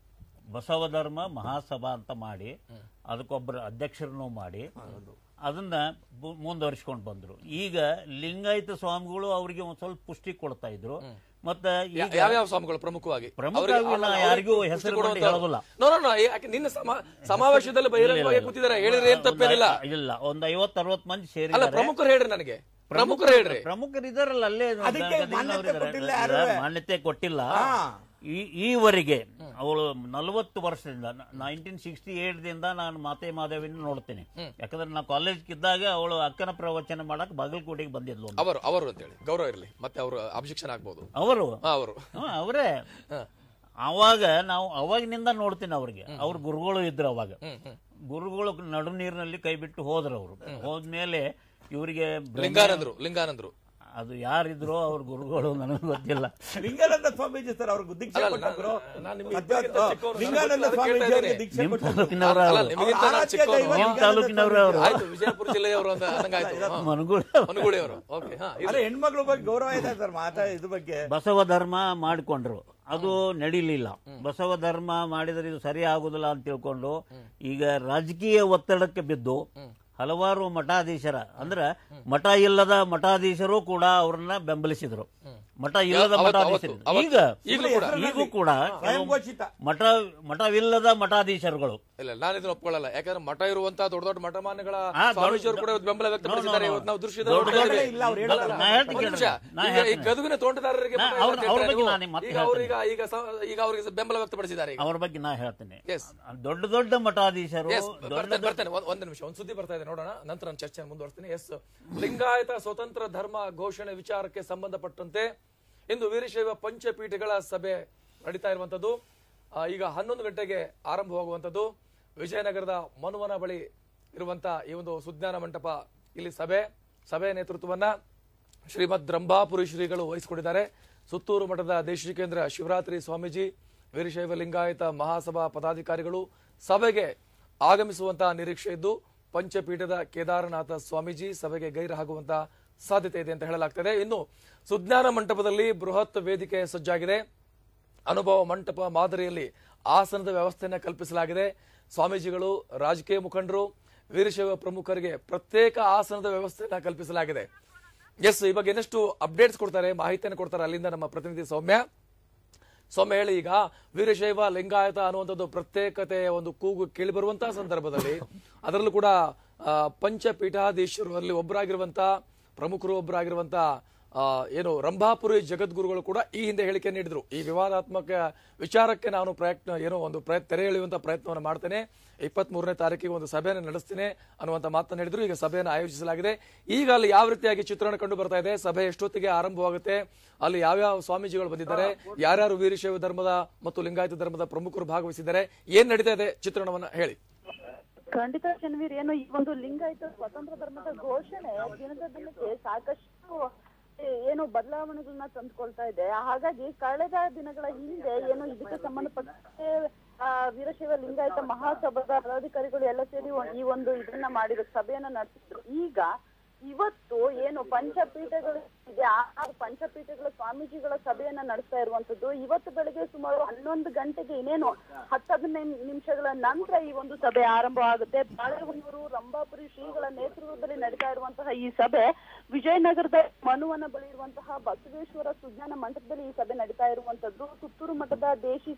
ಬಸವ ಧರ್ಮ ಮಹಾಸಭಾ ಅಂತ ಮಾಡಿ ಅದಕ್ಕೊಬ್ಬರು ಅಧ್ಯಕ್ಷರನ್ನು ಮಾಡಿ ಅದನ್ನ ಬು- ಮುಂದುವರಿಸ್ಕೊಂಡು ಬಂದ್ರು ಈಗ ಲಿಂಗಾಯತ ಸ್ವಾಮಿಗಳು ಅವರಿಗೆ ಒಂದ್ ಸ್ವಲ್ಪ ಪುಷ್ಟಿ ಕೊಡ್ತಾ ಇದ್ರು ಮತ್ತೆ ಈಗ ಯಾವ್ಯಾವ ಸ್ವಾಮಿಗಳು ಪ್ರಮುಖವಾಗಿ ಪ್ರಮುಖವಾಗಿ ಅವರಿಗೆ- ನಾ ಅವರಿಗೆ ಯಾರಿಗೂ ಪುಷ್ಟಿ ಹೆಸರು ಕೊಡುವಂತ- ಕೊಟ್ಟು ಹೇಳೋದಿಲ್ಲ. No, no, no, ಯಾಕೆ ನಿನ್ನ ಸಮ- ಸಮಾವೇಶದಲ್ಲಿ ಬಹಿರಂಗವಾಗಿ ಕೂತಿದ್ದಾರೆ ಹೇಳಿದ್ರೆ ಏನ್ ತಪ್ಪೇನಿಲ್ಲ ಇಲ್ಲ ಒಂದ್ ಐವತ್ ಅರವತ್ ಮಂದಿ ಅಲ್ಲ ಸೇರಿದ್ದಾರೆ ಪ್ರಮುಖರು ಹೇಳ್ರಿ ನನಗೆ ಪ್ರಮುಖರು ಹೇಳ್ರಿ ಪ್ರಮುಖರು ಇದಾರಲ್ಲ ಅಲ್ಲೇ ಅದಕ್ಕೆ ಗದಗಿನವ್ರು ಮಾನ್ಯತೆ ಇದಾರೆ. ಕೊಟ್ಟಿಲ್ಲ ಇಲ್ಲ, ಯಾರೂ. ಮಾನ್ಯತೆ ಕೊಟ್ಟಿಲ್ಲ ಹಾ. ಈ ಈವರೆಗೆ ಅವಳು ನಲವತ್ತು ವರ್ಷದಿಂದ ನೈನ್ಟೀನ್ ಸಿಕ್ಸ್ಟಿ ದಿಂದ ನಾನು ಮಾತೆ ಮಾದೇವಿನ ನೋಡ್ತೀನಿ ಯಾಕಂದ್ರೆ ನಾ ಕಾಲೇಜ್ ಇದ್ದಾಗ ಅವಳು ಅಕ್ಕನ ಪ್ರವಚನ ಮಾಡಕ್ ಬಾಗಲಕೋಟೆಗೆ ಬಂದಿದ್ಲು ಒಂದು. ಅವರು ಅವರು ಅಂತೇಳಿ ಗೌರವ ಇರಲಿ ಮತ್ತೆ ಅವರು ಅಬ್ಜೆಕ್ಷನ್ ಆಗ್ಬೋದು ಅವರು ಹಾ, ಅವರು ಹಾ, ಅವರೇ ಅವಾಗ ನಾವು ಅವಾಗಿನಿಂದ ನೋಡ್ತೀನಿ ಅವ್ರಿಗೆ ಅವ್ರ ಗುರುಗಳು ಇದ್ರು ಅವಾಗ ಗುರುಗಳು ನಡು ನೀರಿನಲ್ಲಿ ಕೈ ಬಿಟ್ಟು ಹೋದ್ರು ಅವರು ಹೋದ್ಮೇಲೆ ಇವರಿಗೆ ಲಿಂಗಾನಂದ್ರು ಲಿಂಗಾನಂದ್ರು ಅದು ಯಾರಿದ್ರು ಅವ್ರ ಗುರುಗಳು ನನಗೆ ಗೊತ್ತಿಲ್ಲ ಲಿಂಗಾನಂದ ಸ್ವಾಮೀಜಿ ಸರ್ ಅವ್ರಿಗೆ ದೀಕ್ಷೆ ಅಲ್ಲ, ಕೊಟ್ಟರು ನಾನು- ನಾನು ನಿಮ್ಗೆ ಸತ್ಯ- ಇಬ್ಬರಿಗಿಂತ ಚಿಕ್ಕವನು, ಲಿಂಗಾನಂದ ನಾನು ಸ್ವಾಮೀಜಿ ಕೇಳ್ತಾ ಅವರಿಗೆ ಇದ್ದೀನಿ. ದೀಕ್ಷೆ ನಿಮ್ ಕೊಟ್ಟರು ತಾಲೂಕಿನವ್ರ ಅಲ್ಲ, ಅವರು ನಿಮಗಿಂತ ಅವ್ರ ನಾನು ಆರಾಧ್ಯ ಚಿಕ್ಕವನು. ದೈವ ನಿಮ್ ತಾಲೂಕಿನವ್ರೇ ಅವರು ಆಯ್ತು ವಿಜಯಪುರ ಜಿಲ್ಲೆಯವರು ಅಂತ ಅಂದಂಗಾಯ್ತು ಹಾ. ಮನಗುಳ ಮನುಗುಳಿ ಅವರು ಓಕೆ ಹಾ ಇರ್ಲಿ. ಅಲ್ಲ ಹೆಣ್ಮಕ್ಳ ಬಗ್ಗೆ ಗೌರವ ಇದೆ ಸರ್ ಮಾತಾ ಇದು ಬಗ್ಗೆ ಬಸವ ಧರ್ಮ ಮಾಡಿಕೊಂಡ್ರು ಅದು ನಡೀಲಿಲ್ಲ ಬಸವ ಧರ್ಮ ಮಾಡಿದ್ರೆ ಇದು ಸರಿ ಆಗುದಿಲ್ಲ ಅಂತ ತಿಳ್ಕೊಂಡು ಈಗ ರಾಜಕೀಯ ಒತ್ತಡಕ್ಕೆ ಬಿದ್ದು ಹಲವಾರು ಮಠಾಧೀಶರ ಅಂದ್ರೆ ಮಠ ಇಲ್ಲದ ಮಠಾಧೀಶರು ಕೂಡ ಅವ್ರನ್ನ ಬೆಂಬಲಿಸಿದ್ರು ಮಠ ಇಲ್ಲದ ಅವತ್ತು- ಮಠಾಧೀಶರು ಅವತ್ತು- ಈಗ ಈಗಲೂ ಕೂಡ ಈಗೂ ಕೂಡ ಸ್ವಯಂ ಘೋಷಿತ ಮಠ ಮಠವಿಲ್ಲದ ಮಠಾಧೀಶರುಗಳು ಇಲ್ಲ ನಾನು ಇದನ್ನ ಒಪ್ಕೊಳ್ಳಲ್ಲ ಯಾಕಂದ್ರೆ ಮಠ ಇರುವಂತ ದೊಡ್ಡ ದೊಡ್ಡ ಮಠಮಾನ್ಯಗಳ ಆ, ದೊಡ್ಡ- ಸ್ವಾಮೀಜಿಯವರು ಕೂಡ ಇವತ್ತು ಬೆಂಬಲ ವ್ಯಕ್ತಪಡಿಸಿದ್ದಾರೆ No, no, no. ಇವತ್ತು ನಾವು ದೃಶ್ಯದಲ್ಲಿ ದೊಡ್ಡ ನೋಡ್ತಾ ದೊಡ್ಡ ಇದ್ದೀವಿ. ಇಲ್ಲ, ಅವ್ರು ಅಲ್ಲ, ಹೇಳಲ್ಲ. ಅಲ್ಲ, ನಾ ಹೇಳ್ತೀನಿ ಒಂದು ನಿಮಿಷ. ನಾ ಈಗ ಈ ಹೇಳ್ತೀನಿ. ಗದುಗಿನ ತೋಟದಾರರಿಗೆ ನಾ ಮಠ ಅವ್ರ- ಇಲ್ಲ ಅಂತ ಅವ್ರ ಹೇಳ್ತಾರೆ ಬಗ್ಗೆ ನೀವು. ನಾನು ಮತ್ತೆ ಈಗ ಅವ್ರೀಗ ಈಗ ಸ- ಈಗ ಅವ್ರಿಗೆ ಬೆಂಬಲ ವ್ಯಕ್ತಪಡಿಸಿದ್ದಾರೆ ಈಗ ಅವ್ರ ಬಗ್ಗೆ ನಾ ಹೇಳ್ತೇನೆ Yes. ದೊಡ್ಡ ದೊಡ್ಡ ಮಠಾಧೀಶರು Yes, ದೊಡ್ಡ ಬರ್ತೇನೆ ಬರ್ತೇನೆ ಒಂದ್- ಒಂದು ನಿಮಿಷ ಒಂದು ಸುದ್ದಿ ಬರ್ತಾ ಇದೆ ನೋಡೋಣ ನಂತರ ನಾನು ಚರ್ಚೆ ಮುಂದುವರ್ತೀನಿ ಎಸ್ ಲಿಂಗಾಯತ ಸ್ವತಂತ್ರ ಧರ್ಮ ಘೋಷಣೆ ವಿಚಾರಕ್ಕೆ ಸಂಬಂಧಪಟ್ಟಂತೆ ಇಂದು ವೀರಶೈವ ಪಂಚಪೀಠಗಳ ಸಭೆ ನಡೀತಾ ಇರುವಂತದ್ದು ಆ, ಈಗ ಹನ್ನೊಂದು ಗಂಟೆಗೆ ಆರಂಭವಾಗುವಂತದ್ದು ವಿಜಯನಗರದ ಮನುವನ ಬಳಿ ಇರುವಂತ ಈ ಒಂದು ಸುಜ್ಞಾನ ಮಂಟಪ ಇಲ್ಲಿ ಸಭೆ ಸಭೆಯ ನೇತೃತ್ವವನ್ನ ಶ್ರೀಮದ್ ರಂಭಾಪುರಿ ಶ್ರೀಗಳು ವಹಿಸಿಕೊಂಡಿದ್ದಾರೆ ಸುತ್ತೂರು ಮಠದ ದೇಶಿಕೇಂದ್ರ ಶಿವರಾತ್ರಿ ಸ್ವಾಮೀಜಿ ವೀರಶೈವ ಲಿಂಗಾಯತ ಮಹಾಸಭಾ ಪದಾಧಿಕಾರಿಗಳು ಸಭೆಗೆ ಆಗಮಿಸುವಂತಹ ನಿರೀಕ್ಷೆ ಇದ್ದು ಪಂಚಪೀಠದ ಕೇದಾರನಾಥ ಸ್ವಾಮೀಜಿ ಸಭೆಗೆ ಗೈರಾಗುವಂತ ಸಾಧ್ಯತೆ ಇದೆ ಅಂತ ಹೇಳಲಾಗ್ತದೆ ಇನ್ನು ಸುಜ್ಞಾನ ಮಂಟಪದಲ್ಲಿ ಬೃಹತ್ ವೇದಿಕೆ ಸಜ್ಜಾಗಿದೆ ಅನುಭವ ಮಂಟಪ ಮಾದರಿಯಲ್ಲಿ ಆಸನದ ವ್ಯವಸ್ಥೆಯನ್ನು ಕಲ್ಪಿಸಲಾಗಿದೆ ಸ್ವಾಮೀಜಿಗಳು ರಾಜಕೀಯ ಮುಖಂಡರು ವೀರಶೈವ ಪ್ರಮುಖರಿಗೆ ಪ್ರತ್ಯೇಕ ಆಸನದ ವ್ಯವಸ್ಥೆಯನ್ನು ಕಲ್ಪಿಸಲಾಗಿದೆ ಎಸ್ ಈ ಬಗ್ಗೆ ಇನ್ನಷ್ಟು ಅಪ್ಡೇಟ್ಸ್ ಕೊಡ್ತಾರೆ ಮಾಹಿತಿಯನ್ನು ಕೊಡ್ತಾರೆ ಅಲ್ಲಿಂದ ನಮ್ಮ ಪ್ರತಿನಿಧಿ ಸೌಮ್ಯ ಸೌಮ್ಯ ಹೇಳಿ ಈಗ ವೀರಶೈವ ಲಿಂಗಾಯತ ಅನ್ನುವಂಥದ್ದು ಪ್ರತ್ಯೇಕತೆಯ ಒಂದು ಕೂಗು ಕೇಳಿಬರುವಂತಹ ಸಂದರ್ಭದಲ್ಲಿ ಅದರಲ್ಲೂ ಕೂಡ ಆ, ಪಂಚಪೀಠಾಧೀಶರಲ್ಲಿ ಒಬ್ಬರಾಗಿರುವಂತ ಪ್ರಮುಖರು ಒಬ್ಬರಾಗಿರುವಂತ ಆ, ಏನು ರಂಭಾಪುರಿ ಜಗದ್ಗುರುಗಳು ಕೂಡ ಈ ಹಿಂದೆ ಹೇಳಿಕೆ ನೀಡಿದ್ರು ಈ ವಿವಾದಾತ್ಮಕ ವಿಚಾರಕ್ಕೆ ನಾನು ಪ್ರಯತ್ನ ಏನೋ ಒಂದು ಪ್ರಯತ್ನ ತೆರೆ ಎಳೆಯುವಂತ ಪ್ರಯತ್ನವನ್ನು ಮಾಡ್ತೇನೆ ಇಪ್ಪತ್ತ್ ಮೂರನೇ ತಾರೀಕಿಗೆ ಒಂದು ಸಭೆಯನ್ನು ನಡೆಸ್ತೇನೆ ಅನ್ನುವಂತ ಮಾತನ್ನು ಹೇಳಿದ್ರು ಈಗ ಸಭೆಯನ್ನು ಆಯೋಜಿಸಲಾಗಿದೆ ಈಗ ಅಲ್ಲಿ ಯಾವ ರೀತಿಯಾಗಿ ಚಿತ್ರಣ ಕಂಡು ಬರ್ತಾ ಇದೆ ಸಭೆ ಎಷ್ಟೊತ್ತಿಗೆ ಆರಂಭವಾಗುತ್ತೆ ಅಲ್ಲಿ ಯಾವ್ಯಾವ ಸ್ವಾಮೀಜಿಗಳು ಬಂದಿದ್ದಾರೆ ಯಾರ್ಯಾರು ವೀರಶೈವ ಧರ್ಮದ ಮತ್ತು ಲಿಂಗಾಯತ ಧರ್ಮದ ಪ್ರಮುಖರು ಭಾಗವಹಿಸಿದ್ದಾರೆ ಏನ್ ನಡೀತಾ ಇದೆ ಚಿತ್ರಣವನ್ನ ಹೇಳಿ ಖಂಡಿತ ಚನ್ವೀರ್ ಏನು ಈ ಒಂದು ಲಿಂಗಾಯತ ಸ್ವತಂತ್ರ ಧರ್ಮದ ಘೋಷಣೆ ದಿನದ ದಿನಕ್ಕೆ ಸಾಕಷ್ಟು ಏ- ಏನು ಬದಲಾವಣೆಗಳನ್ನ ತಂದುಕೊಳ್ತಾ ಇದೆ ಹಾಗಾಗಿ ಕಳೆದ ದಿನಗಳ ಹಿಂದೆ ಏನು ಇದಕ್ಕೆ ಸಂಬಂಧಪಟ್ಟಂತೆ ಆ, ವೀರಶೈವ ಲಿಂಗಾಯತ ಮಹಾಸಭಾದ ಪದಾಧಿಕಾರಿಗಳು ಎಲ್ಲ ಸೇರಿ ಒ- ಈ ಒಂದು ಇದನ್ನ ಮಾಡಿದ್ರು ಸಭೆಯನ್ನ ನಡೆಸಿದ್ರು ಈಗ ಇವತ್ತು ಏನು ಪಂಚಪೀಠಗಳು ಇದೆ ಆ ಆ ಪಂಚಪೀಠಗಳ ಸ್ವಾಮೀಜಿಗಳ ಸಭೆಯನ್ನ ನಡೆಸ್ತಾ ಇರುವಂತದ್ದು ಇವತ್ತು ಬೆಳಗ್ಗೆ ಸುಮಾರು ಹನ್ನೊಂದು ಗಂಟೆಗೆ ಇನ್ನೇನು ಹತ್ತು ಹದಿನೈದು ನಿಮಿಷಗಳ ನಂತರ ಈ ಒಂದು ಸಭೆ ಆರಂಭ ಆಗುತ್ತೆ ಬಾಳೆಹೊನ್ನೂರು ರಂಭಾಪುರಿ ಶ್ರೀಗಳ ನೇತೃತ್ವದಲ್ಲಿ ನಡೀತಾ ಇರುವಂತಹ ಈ ಸಭೆ ವಿಜಯನಗರದ ಮನುವನ ಬಳಿ ಇರುವಂತಹ ಬಸವೇಶ್ವರ ಸುಜ್ಞಾನ ಮಂಟಪದಲ್ಲಿ ಈ ಸಭೆ ನಡೀತಾ ಇರುವಂತದ್ದು ಸುತ್ತೂರು ಮಠದ ದೇಶಿ